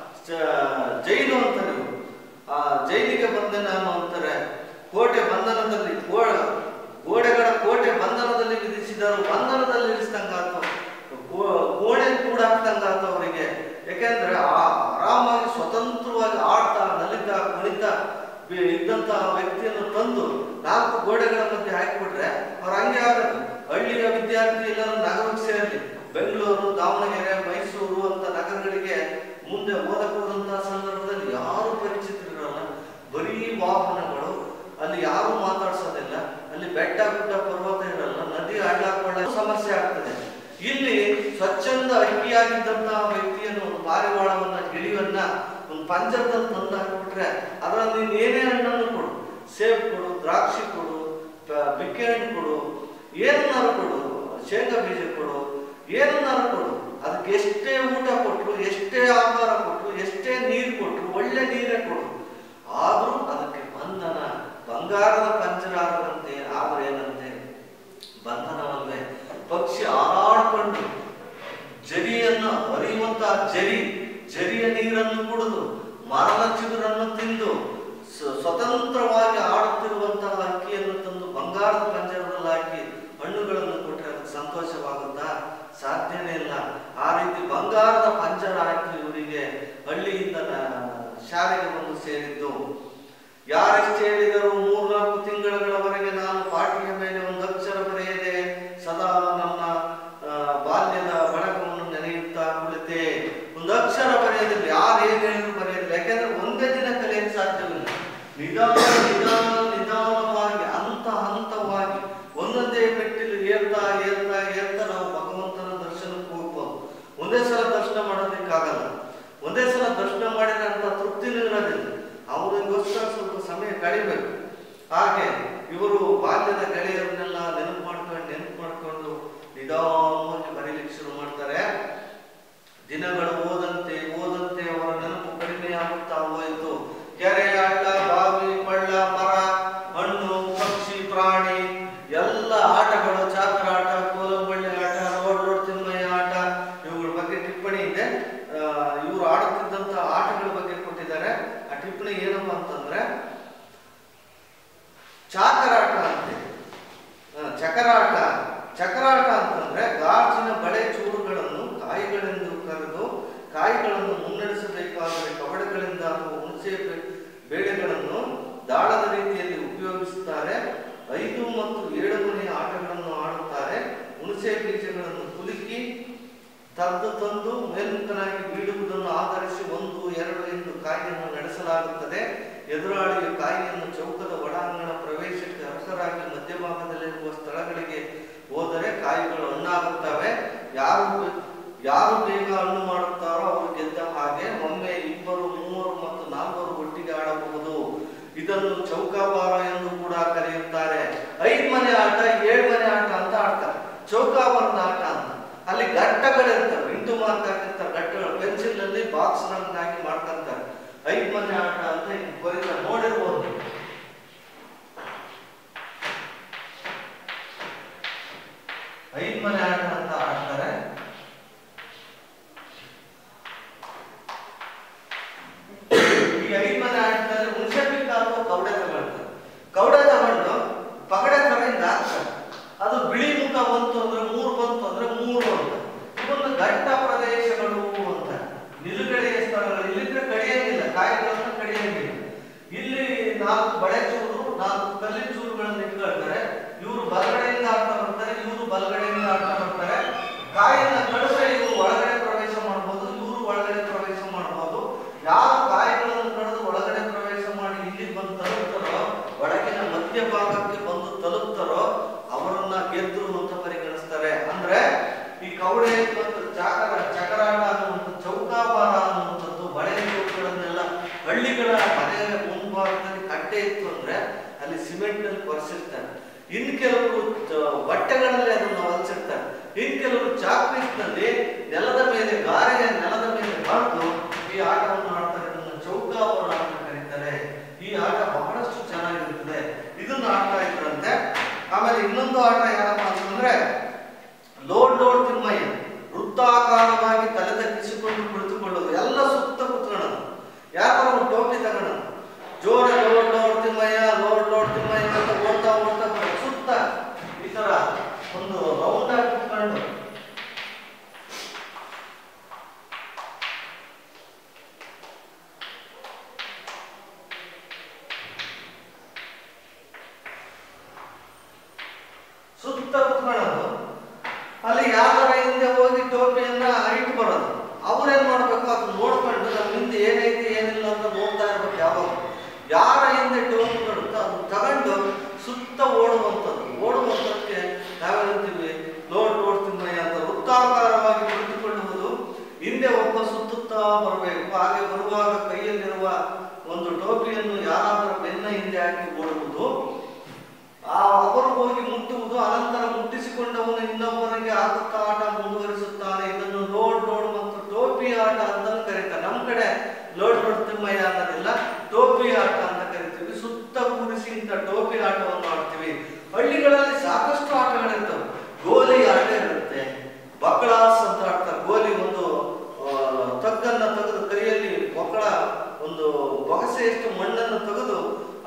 ಚ- ಜೈಲು ಅಂತಾರೆ ಇವ್ರು. ಆ ಜೈಲಿಗೆ ಬಂದೆ ನಾನು ಅಂತಾರೆ ಕೋಟೆ ಬಂಧನದಲ್ಲಿ ಗೋ- ಗೋಡೆಗಳ ಕೋಟೆ ಬಂಧನದಲ್ಲಿ ವಿಧಿಸಿದರು ಬಂಧನದಲ್ಲಿ ಇರಿಸಿದಂಗಾತು ಕೋ- ಕೋಣೆ ಕೂಡ ಹಾಕ್ದಂಗಾತು ಅವರಿಗೆ ಯಾಕೆಂದ್ರೆ ಆ ಆರಾಮಾಗಿ ಸ್ವತಂತ್ರವಾಗಿ ಆಡ್ತಾ ನಲಿತಾ ಕುಣಿತಾ ಬಿ- ಇದ್ದಂತಹ ವ್ಯಕ್ತಿಯನ್ನು ತಂದು ನಾಲ್ಕು ಗೋಡೆಗಳ ಮಧ್ಯೆ ಹಾಕಿಬಿಟ್ರೆ ಅವ್ರು ಹಂಗೆ ಆಗೋದು ಹಳ್ಳಿಯ ವಿದ್ಯಾರ್ಥಿ ಎಲ್ಲರೂ ನಗರಕ್ಕೆ ಸೇರಲಿ ಬೆಂಗಳೂರು ದಾವಣಗೆರೆ ಮೈಸೂರು ಅಂತ ನಗರಗಳಿಗೆ ಮುಂದೆ ಓದಕ್ಕೆ ಹೋದಂತಹ ಸಂದರ್ಭದಲ್ಲಿ ಯಾರು ಪರಿಚಿತರಿರಲ್ಲ ಬರೀ ವಾಹನಗಳು ಅಲ್ಲಿ ಯಾರು ಮಾತಾಡ್ಸೋದಿಲ್ಲ ಅಲ್ಲಿ ಬೆಟ್ಟ ಗುಡ್ಡ ಪರ್ವತ ಇರಲ್ಲ ನದಿ ಹಳ್ಳ ಕೊಳ್ಳ ಸಮಸ್ಯೆ ಆಗ್ತದೆ ಇಲ್ಲಿ ಸ್ವಚ್ಛಂದ ಅಕ್ಕಿಯಾಗಿದ್ದಂತಹ ವ್ಯಕ್ತಿಯನ್ನು ಒಂದು ಪಾರಿವಾಳವನ್ನ ಗಿಳಿಯನ್ನ ಒಂದು ಪಂಜರದಲ್ಲಿ ತಂದು ಹಾಕಿಬಿಟ್ರೆ ಅದರಲ್ಲಿ ನೀನು ಏನೇ ಹಣ್ಣನ್ನು ಕೊಡು ಸೇಬ್ ಕೊಡು ದ್ರಾಕ್ಷಿ ಕೊಡು ಪ- ಬಿಕ್ಕೆ ಹಣ್ಣು ಕೊಡು ಏನನ್ನಾರು ಕೊಡು ಶೇಂಗಾ ಬೀಜ ಕೊಡು ಏನನ್ನಾರು ಕೊಡು ಅದಕ್ಕೆ ಎಷ್ಟೇ ಊಟ ಕೊಟ್ಟರು ಎಷ್ಟೇ ಆಹಾರ ಕೊಟ್ಟರು ಎಷ್ಟೇ ನೀರು ಕೊಟ್ಟರು ಒಳ್ಳೆ ನೀರೇ ಕೊಡು ಆದ್ರೂ ಅದಕ್ಕೆ ಬಂಧನ ಬಂಗಾರದ ಪಂಚರಾಗದಂತೆ ಆದ್ರೆ ಏನಂತೆ ಬಂಧನವಲ್ಲೇ ಪಕ್ಷಿ ಹಾರಾಡ್ಕೊಂಡು ಜರಿಯನ್ನು ಹರಿಯುವಂತಹ ಜರಿ ಜರಿಯ ನೀರನ್ನು ಕುಡಿದು ಮರದ ಚಿಗುರನ್ನು ತಿಂದು ಸ- ಸ್ವತಂತ್ರವಾಗಿ ಆಡುತ್ತಿರುವಂತಹ ಹಕ್ಕಿಯನ್ನು ತಂದು ಬಂಗಾರದ ಪಂಜರದಲ್ಲಿ ಹಾಕಿ ಹಣ್ಣುಗಳನ್ನು ಕೊಟ್ಟರೆ ಅದಕ್ಕೆ ಸಂತೋಷವಾಗುತ್ತಾ ಸಾಧ್ಯನೇ ಇಲ್ಲ ಆ ರೀತಿ ಬಂಗಾರದ ಪಂಜರ ಹಾಕಿ ಇವರಿಗೆ ಹಳ್ಳಿಯಿಂದ ನ- ಶಾಲೆಗೆ ಬಂದು ಸೇರಿದ್ದು ಯಾರೆಷ್ಟು ಹೇಳಿದರು ಮೂರ್ನಾಲ್ಕು ತಿಂಗಳುಗಳವರೆಗೆ ನಾನು ಪಾಟಿಯ ಮೇಲೆ ಒಂದು ಅಕ್ಷರ ಬರೆಯದೆ ಸದಾ ನನ್ನ ಆ, ಬಾಲ್ಯದ ಬಳಗವನ್ನು ನೆನೆಯುತ್ತಾ ಕುಳಿತೆ ಒಂದು ಅಕ್ಷರ ಬರೆಯದಿಲ್ಲ ಯಾರು ಏನ್ ಹೇಳಿದ್ರು ಬರೆಯದಿಲ್ಲ ಯಾಕೆಂದ್ರೆ ಒಂದೇ ದಿನ ಕಲಿಯಲು ಸಾಧ್ಯವಿಲ್ಲ ನಿಧಾನ ನಿಧಾನ ನಿಧಾನವಾಗಿ ಹಂತ ಹಂತವಾಗಿ ಒಂದೊಂದೇ ಮೆಟ್ಟಿಲು ಏರ್ತಾ ಏರ್ತಾ ಏರ್ತಾ ನಾವು ಭಗವಂತನ ದರ್ಶನಕ್ಕೆ ಹೋಗ್ಬೋದು ಒಂದೇ ಸಲ ದರ್ಶನ ಮಾಡೋದಕ್ಕಾಗಲ್ಲ ಒಂದೇ ಸಲ ದರ್ಶನ ಮಾಡಿದ್ರೆ ಅಂತ ತೃಪ್ತಿನೂ ಇರೋದಿಲ್ಲ ಅವರಿಗೋಸ್ಕರ ಸ್ವಲ್ಪ ಸಮಯ ಕಳಿಬೇಕು ಹಾಗೆ ಇವರು ಬಾಲ್ಯದ ಗೆಳೆಯರನ್ನೆಲ್ಲ ನೆನಪು ಮಾಡ್ಕೊಂಡು ನೆನಪು ಮಾಡ್ಕೊಂಡು ನಿಧಾನವಾಗಿ ಬರೀಲಿಕ್ಕೆ ಶುರು ಮಾಡ್ತಾರೆ ದಿನಗಳು ಓದಂತೆ ಓದಂತೆ ಅವರ ನೆನಪು ಕಡಿಮೆ ಆಗುತ್ತಾ ಹೋಯಿತು ಕೆರೆ ಹಳ್ಳ ಬಾವಿ ಕೊಳ್ಳ ಮರ ಹಣ್ಣು ಪಕ್ಷಿ ಪ್ರಾಣಿ ಎಲ್ಲ ಆಟಗಳು ಚಾಕರಾಟ ಕೋಲಂಬಳ್ಳಿ ಆಟ ರೋಡ್ ರೋಡ್ ತಿಮ್ಮಯ್ಯ ಆಟ ಇವುಗಳ ಬಗ್ಗೆ ಟಿಪ್ಪಣಿ ಇದೆ ಇವರು ಆಡುತ್ತಿದ್ದಂತ ಆಟಗಳ ಬಗ್ಗೆ ಕೊಟ್ಟಿದ್ದಾರೆ ಆ ಟಿಪ್ಪಣಿ ಏನಪ್ಪ ಅಂತಂದ್ರೆ ಚಾಕರಾಟ ಅಂತೆ ಆ, ಚಕರಾಟ ಚಕರಾಟ ಅಂತಂದ್ರೆ ಗಾಜಿನ ಬಳೆ ಚೂರುಗಳನ್ನು ಕಾಯಿಗಳೆಂದು ಕರೆದು ಕಾಯಿಗಳನ್ನು ಮುನ್ನಡೆಸಬೇಕಾದರೆ ಕವಡೆಗಳಿಂದ ಅಥವಾ ಹುಣಸೆ ಬೆ- ಬೇಳೆಗಳನ್ನು ದಾಳದ ರೀತಿಯಲ್ಲಿ ಉಪಯೋಗಿಸುತ್ತಾರೆ ಐದು ಮತ್ತು ಏಳು ಮನೆಯ ಆಟಗಳನ್ನು ಆಡುತ್ತಾರೆ ಹುಣಸೆ ಬೀಜಗಳನ್ನು ಕುಲುಕಿ ತಂದು ತಂದು ಮೇಲ್ಮುಖನಾಗಿ ಬೀಳುವುದನ್ನು ಆಧರಿಸಿ ಒಂದು ಎರಡು ಎಂದು ಕಾಯಿಯನ್ನು ನಡೆಸಲಾಗುತ್ತದೆ ಎದುರಾಳಿಯ ಕಾಯಿಯನ್ನು ಚೌಕದ ಒಳಾಂಗಣ ಪ್ರವೇಶಕ್ಕೆ ಅರ್ಹರಾಗಿ ಮಧ್ಯಭಾಗದಲ್ಲಿರುವ ಸ್ಥಳಗಳಿಗೆ ಹೋದರೆ ಕಾಯಿಗಳು ಹಣ್ಣಾಗುತ್ತವೆ ಯಾರು ಬೆ- ಯಾರು ಬೇಗ ಹಣ್ಣು ಮಾಡುತ್ತಾರೋ ಅವರು ಗೆದ್ದ ಹಾಗೆ ಒಮ್ಮೆ ಇಬ್ಬರು ಮೂವರು ಮತ್ತು ನಾಲ್ವರು ಒಟ್ಟಿಗೆ ಆಡಬಹುದು ಇದನ್ನು ಚೌಕಾಬಾರ ಎಂದು ಕೂಡ ಕರೆಯುತ್ತಾರೆ ಐದು ಮನೆ ಆಟ ಏಳು ಮನೆ ಆಟ ಅಂತ ಆಡ್ತಾರೆ ಚೌಕಾಬಾರದ ಆಟ ಅಂತ ಅಲ್ಲಿ ಘಟ್ಟಗಳಿರ್ತವೆ ಇಂಟು ಮಾರ್ಕ್ ಹಾಕಿರ್ತಾರೆ ಘಟ್ಟಗಳು ಪೆನ್ಸಿಲ್ ಅಲ್ಲಿ ಬಾಕ್ಸ್ ಹಾಕಿ ಮಾಡ್ಕೊಂತಾರೆ ಐದು ಮನೆ ಆಟ ಅಂತ ಇಲ್ಲಿ ಬರೀತಾರೆ ನೋಡಿರ್ಬೋದು ನೀವು. ಐದು ಮನೆ ಆಟ ಅಂತ ಆಡ್ತಾರೆ ಈ ಐದು ಮನೆ ಆಟದಲ್ಲಿ ಹುಣಸೆ ಪಿಕ್ಕ ಅಥವಾ ಕವಡೆ ತಗೊಳ್ತಾರೆ ಕವಡೆ ತಗೊಂಡು ಪಗಡೆ ತರ ಹಿಂಗ್ ಹಾಕ್ತಾರೆ ಅದು ಬಿಳಿ ಮುಖ ಬಂತು ಅಂದ್ರೆ ಮೂರು ಬಂತು ಅಂದ್ರೆ ಮೂರು ಅಂತ ಇವನ್ನ ಘಟ್ಟ ಪ್ರದೇಶಗಳು ಅಂತ ನಿಲುಗಡೆಯ ಸ್ಥಳಗಳು ಇಲ್ಲಿದ್ರೆ ಕಡಿಯಂಗಿಲ್ಲ ಕಾಯಿಗಳನ್ನು ಕಡಿಯಂಗಿಲ್ಲ ಇಲ್ಲಿ ನಾಲ್ಕು ಬಳೆ ಚೂರು ನಾಲ್ಕು ಕಲ್ಲಿನ ಚೂರುಗಳನ್ನು ಇಟ್ಕೊಳ್ತಾರೆ ಇವರು ಬಲಗಡೆಯಿಂದ ಆಡ್ತಾ ಬರ್ತಾರೆ ಇವರು ಬಲಗಡೆಯಿಂದ ಆಡ್ತಾ ಬರ್ತಾರೆ ಕಾಯಿಯನ್ನ ಕಡಿದ್ರೆ ಇವರು ಒಳಗಡೆ ಪ್ರವೇಶ ಮಾಡ್ಬೋದು ಇವರು ಒಳಗಡೆ ಪ್ರವೇಶ ಮಾಡ್ಬೋದು ಯಾರು ಕಾಯಿಗಳನ್ನು ಕಡಿದು ಒಳಗಡೆ ಪ್ರವೇಶ ಮಾಡಿ ಇಲ್ಲಿ ಬಂದು ತಲುಪ್ತಾರೋ ಒಳಗಿನ ಮಧ್ಯಭಾಗಕ್ಕೆ ಬಂದು ತಲುಪ್ತಾರೋ ಅವರನ್ನ ಗೆದ್ರು ಅಂತ ಪರಿಗಣಿಸ್ತಾರೆ ಅಂದ್ರೆ ಈ ಕವಡೆ ಮತ್ತು ಚಾಕರ ಚಕರಾಟ ಅನ್ನುವಂಥ ಚೌಕಾಬಾರ ಅನ್ನುವಂಥದ್ದು ಬಳೆ ಚೌಕಗಳನ್ನೆಲ್ಲ ಹಳ್ಳಿಗಳ ಮನೆಯ ಮುಂಭಾಗದಲ್ಲಿ ಕಟ್ಟೆ ಇತ್ತು ಅಂದ್ರೆ ಅಲ್ಲಿ ಸಿಮೆಂಟ್ ನಲ್ಲಿ ಕೊರೆಸಿರ್ತಾರೆ ಇನ್ ಕೆಲವರು ಚ- ಬಟ್ಟೆಗಳಲ್ಲಿ ಅದನ್ನು ಹೊಲಿಸಿರ್ತಾರೆ ಇನ್ ಕೆಲವರು ಚಾಕ್ಪೀಸ್ನಲ್ಲಿ ನೆಲದ ಮೇಲೆ ಗಾರೆಯ ನೆಲದ ಮೇಲೆ ಬರೆದು ಈ ಆಟವನ್ನು ಆಡ್ತಾರೆ ಇದನ್ನು ಚೌಕಾಬಾರ ಅಂತ ಕರೀತಾರೆ ಈ ಆಟ ಬಹಳಷ್ಟು ಚೆನ್ನಾಗಿರುತ್ತದೆ ಇದನ್ನು ಆಡ್ತಾ ಇದ್ರಂತೆ ಆಮೇಲೆ ಇನ್ನೊಂದು ಆಟ ಏನಪ್ಪ ಅಂತಂದ್ರೆ ಲೋಡ್ ಲೋಡ್ ತಿಮ್ಮಯ್ಯ ವೃತ್ತಾಕಾರವಾಗಿ ತಲೆ ತಗ್ಗಿಸಿಕೊಂಡು ಕುಳಿತುಕೊಳ್ಳೋದು ಎಲ್ಲ ಸುತ್ತ ಕುತ್ಕೊಳ್ಳೋದು ಯಾಕಂದ್ರೆ ಒಂದು ಟೋಪಿ ತಗೊಳ್ಳೋದು ಜೋರ ಲೋಡ್ ಲೋಡ್ ತಿಮ್ಮಯ್ಯ ಲೋಡ್ ಲೋಡ್ ತಿಮ್ಮಯ್ಯ ಅಂತ ಓಡ್ತಾ ಓಡ್ತಾ ಬರೋದು. ಸುತ್ತ ಈ ತರ ಒಂದು ರೌಂಡ್ ಆಗಿ ಕುತ್ಕೊಂಡು ಸುತ್ತ ಕುತ್ಕೊಳ್ಳೋದು ಅಲ್ಲಿ ಯಾರ ಹಿಂದೆ ಹೋಗಿ ಟೋಪಿಯನ್ನ ಇಟ್ಟು ಬರೋದು ಅವ್ರೇನ್ ಮಾಡ್ಬೇಕು ಅದು ನೋಡ್ಕೊಂಡು ನಮ್ಮ ಹಿಂದೆ ಏನೈತಿ ಏನಿಲ್ಲ ಅಂತ ನೋಡ್ತಾ ಇರ್ಬೇಕು ಯಾವಾಗ ಯಾರ ಹಿಂದೆ ಟೋಪಿ ಬರುತ್ತೋ ಅದು ತಗೊಂಡು ಸುತ್ತ ಓಡುವಂಥದ್ದು ಓಡುವಂಥದ್ದಕ್ಕೆ ನಾವೇನಂತೀವಿ ಲೋಡ್ ಲೋಡ್ ತಿಮ್ಮಯ್ಯ ಅಂತ ವೃತ್ತಾಕಾರವಾಗಿ ಕುಳಿತುಕೊಳ್ಳುವುದು ಹಿಂದೆ ಒಬ್ಬ ಸುತ್ತುತ್ತಾ ಬರಬೇಕು ಹಾಗೆ ಬರುವಾಗ ಕೈಯಲ್ಲಿರುವ ಒಂದು ಟೋಪಿಯನ್ನು ಯಾರಾದರೂ ಬೆನ್ನ ಹಿಂದೆ ಹಾಕಿ ಓಡುವುದು ಆ ಅವರು ಹೋಗಿ ಮುಟ್ಟುವುದು ಅನಂತರ ಮುಟ್ಟಿಸಿಕೊಂಡವನು ಇನ್ನೊಬ್ಬರಿಗೆ ಹಾಕುತ್ತಾ ಆಟ ಮುಂದುವರಿಸುತ್ತಾನೆ ಇದನ್ನು ಲೋಡ್ ಲೋಡ್ ಮತ್ತು ಟೋಪಿ ಆಟ ಅಂತ ಕರೀತಾರೆ ನಮ್ಮ ಕಡೆ ಲೋಡ್ ಲೋಡ್ ತಿಮ್ಮಯ್ಯ ಅನ್ನೋದಿಲ್ಲ ಟೋಪಿ ಆಟ ಅಂತ ಕರಿತೀವಿ ಸುತ್ತ ಕೂರಿಸಿ ಇಂಥ ಟೋಪಿ ಆಟವನ್ನು ಆಡ್ತೀವಿ ಹಳ್ಳಿಗಳಲ್ಲಿ ಸಾಕಷ್ಟು ಆಟಗಳಿರ್ತವೆ ಗೋಲಿ ಆಟ ಇರುತ್ತೆ ಬಕ್ಕಳಾಸ್ ಅಂತ ಆಡ್ತಾರೆ ಗೋಲಿ ಒಂದು ಆ, ತಗ್ಗನ್ನ ತೆಗೆದು ಕೈಯಲ್ಲಿ ಬಕ್ಕಳ ಒಂದು ಬೊಗಸೆಯಷ್ಟು ಮಣ್ಣನ್ನು ತೆಗೆದು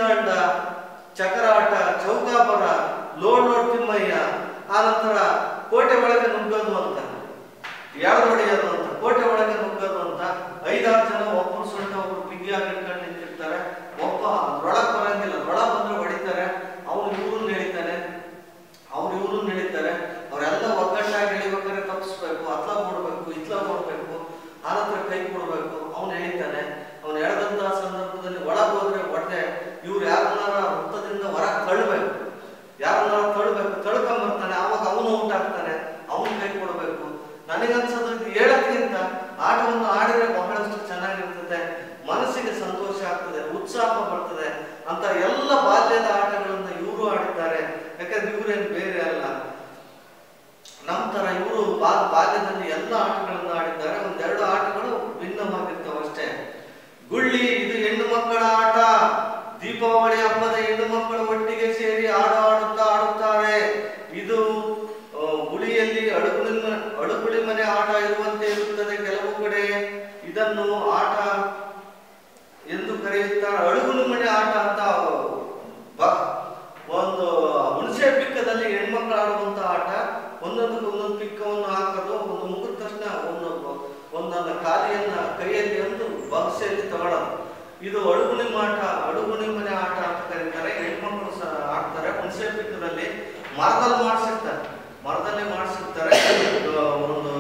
ದಾಂಡ ಚಕ್ರಾಟ ಚೌಕಾಬರ ಲೋಡ್ ಲೋಡ್ ತಿಮ್ಮಯ್ಯ ಆನಂತರ ಕೋಟೆ ಒಳಗೆ ನುಗ್ಗೋದು ಅಂತ ಯಾರು ಹೊಡೆಯೋದು ಅಂತ ಕೋಟೆ ಒಳಗೆ ನುಗ್ಗೋದು ಅಂತ ಐದಾರು ಜನ ಒಬ್ಬರು ಸೊಂಟ ಒಬ್ರು ಬಿಗಿಯಾಗಿ ಹಿಡ್ಕೊಂಡು ನಿಂತಿರ್ತಾರೆ ಒಬ್ಬ ಅದ್ರೊಳಗೆ ಬರಂಗಿಲ್ಲ ಅದ್ರೊಳಗೆ ಬಂದ್ರೆ ಹೊಡಿತಾರೆ ಅವನು ಇವ್ರನ್ನ ಎಳಿತಾನೆ ಅವ್ರು ಇವ್ರನ್ನ ಎಳಿತಾರೆ ಅವರೆಲ್ಲ ಒಗ್ಗಟ್ಟಾಗಿ ಎಳಿಬೇಕಾದ್ರೆ ತಪ್ಪಿಸ್ಬೇಕು ಅತ್ಲ ಕೊಡ್ಬೇಕು ಇತ್ಲ ಕೊಡ್ಬೇಕು ಆನಂತರ ಕೈ ಕೊಡ್ಬೇಕು ಅವನು ಎಳಿತಾನೆ ಅವನು ಎಳೆದಂತಹ ಸಂದರ್ಭದಲ್ಲಿ ಒಳಗೆ ಹೋದ್ರೆ ಹೊಟ್ಟೆ ಇವ್ರು ಯಾರನ್ನಾರ ವೃತ್ತದಿಂದ ಹೊರಗೆ ತಳ್ಳಬೇಕು ಯಾರನ್ನಾರ ತಳ್ಳಬೇಕು ತಳ್ಕೊಂಬರ್ತಾನೆ ಆವಾಗ ಅವನು ಔಟ್ ಆಗ್ತಾನೆ ಅವನು ಕೈ ಕೊಡಬೇಕು ನನಗನ್ಸೋದು ಇದು ಹೇಳೋದ್ಕಿಂತ ಆಟವನ್ನು ಆಡಿದ್ರೆ ಬಹಳಷ್ಟು ಚೆನ್ನಾಗಿರ್ತದೆ ಮನಸ್ಸಿಗೆ ಸಂತೋಷ ಆಗ್ತದೆ ಉತ್ಸಾಹ ಬರ್ತದೆ ಅಂತ ಎಲ್ಲ ಬಾಲ್ಯದ ಆಟಗಳನ್ನ ಇವರು ಆಡಿದ್ದಾರೆ ಯಾಕಂದ್ರೆ ಇವರೇನು ಬೇರೆ ಅಲ್ಲ ನಮ್ಮ ತರ ಇವರು ಬಾಲ್ಯದಲ್ಲಿ ಎಲ್ಲ ಆಟಗಳನ್ನ ಆಡಿದ್ದಾರೆ ಒಂದೆರಡು ಆಟಗಳು ಭಿನ್ನವಾಗಿರ್ತವೆ ಅಷ್ಟೇ ಗುಳ್ಳಿ ಇದು ಹೆಣ್ಣು ಮಕ್ಕಳ ಆಟ ದೀಪಾವಳಿ ಹಬ್ಬದ ಹೆಣ್ಣು ಮಕ್ಕಳು ಒಟ್ಟಿಗೆ ಸೇರಿ ಆಟ ಆಡುತ್ತಾ ಆಡುತ್ತಾರೆ ಇದು ಆ, ಗುಳಿಯಲ್ಲಿ ಅಡುಗುಳಿ ಮ- ಅಡುಗುಳಿ ಮನೆ ಆಟ ಇರುವಂತೆ ಇರುತ್ತದೆ ಕೆಲವು ಕಡೆ ಇದನ್ನು ಆಟ ಎಂದು ಕರೆಯುತ್ತಾರೆ ಅಡುಗುಳಿ ಮನೆ ಆಟ ಅಂತ ಬ- ಒಂದು ಹುಣಸೆ ಪಿಕ್ಕದಲ್ಲಿ ಹೆಣ್ಮಕ್ಳು ಆಡುವಂತ ಆಟ ಒಂದೊಂದಕ್ಕೆ ಒಂದೊಂದು ಪಿಕ್ಕವನ್ನು ಹಾಕೋದು ಒಂದು ಮುಗಿದ ತಕ್ಷಣ ಒಂದು ಒಂದೊಂದು ಖಾಲಿಯನ್ನ ಕೈಯಲ್ಲಿ ಒಂದು ಬಾಕ್ಸೆಯಲ್ಲಿ ತಗೊಳ್ಳೋದು ಇದು ಅಡುಗುಣಿ ಮಾಟ ಅಡುಗುಣಿ ಮನೆ ಆಟ ಅಂತ ಕರೀತಾರೆ ಹೆಣ್ಮಕ್ಳು ಸಹ ಆಡ್ತಾರೆ ಹುಣಸೆ ಪಿಕ್ಕದಲ್ಲಿ ಮರದಲ್ಲಿ ಮಾಡಿಸಿರ್ತಾರೆ ಮರದಲ್ಲಿ ಮಾಡಿಸಿರ್ತಾರೆ ಆ, ಒಂದು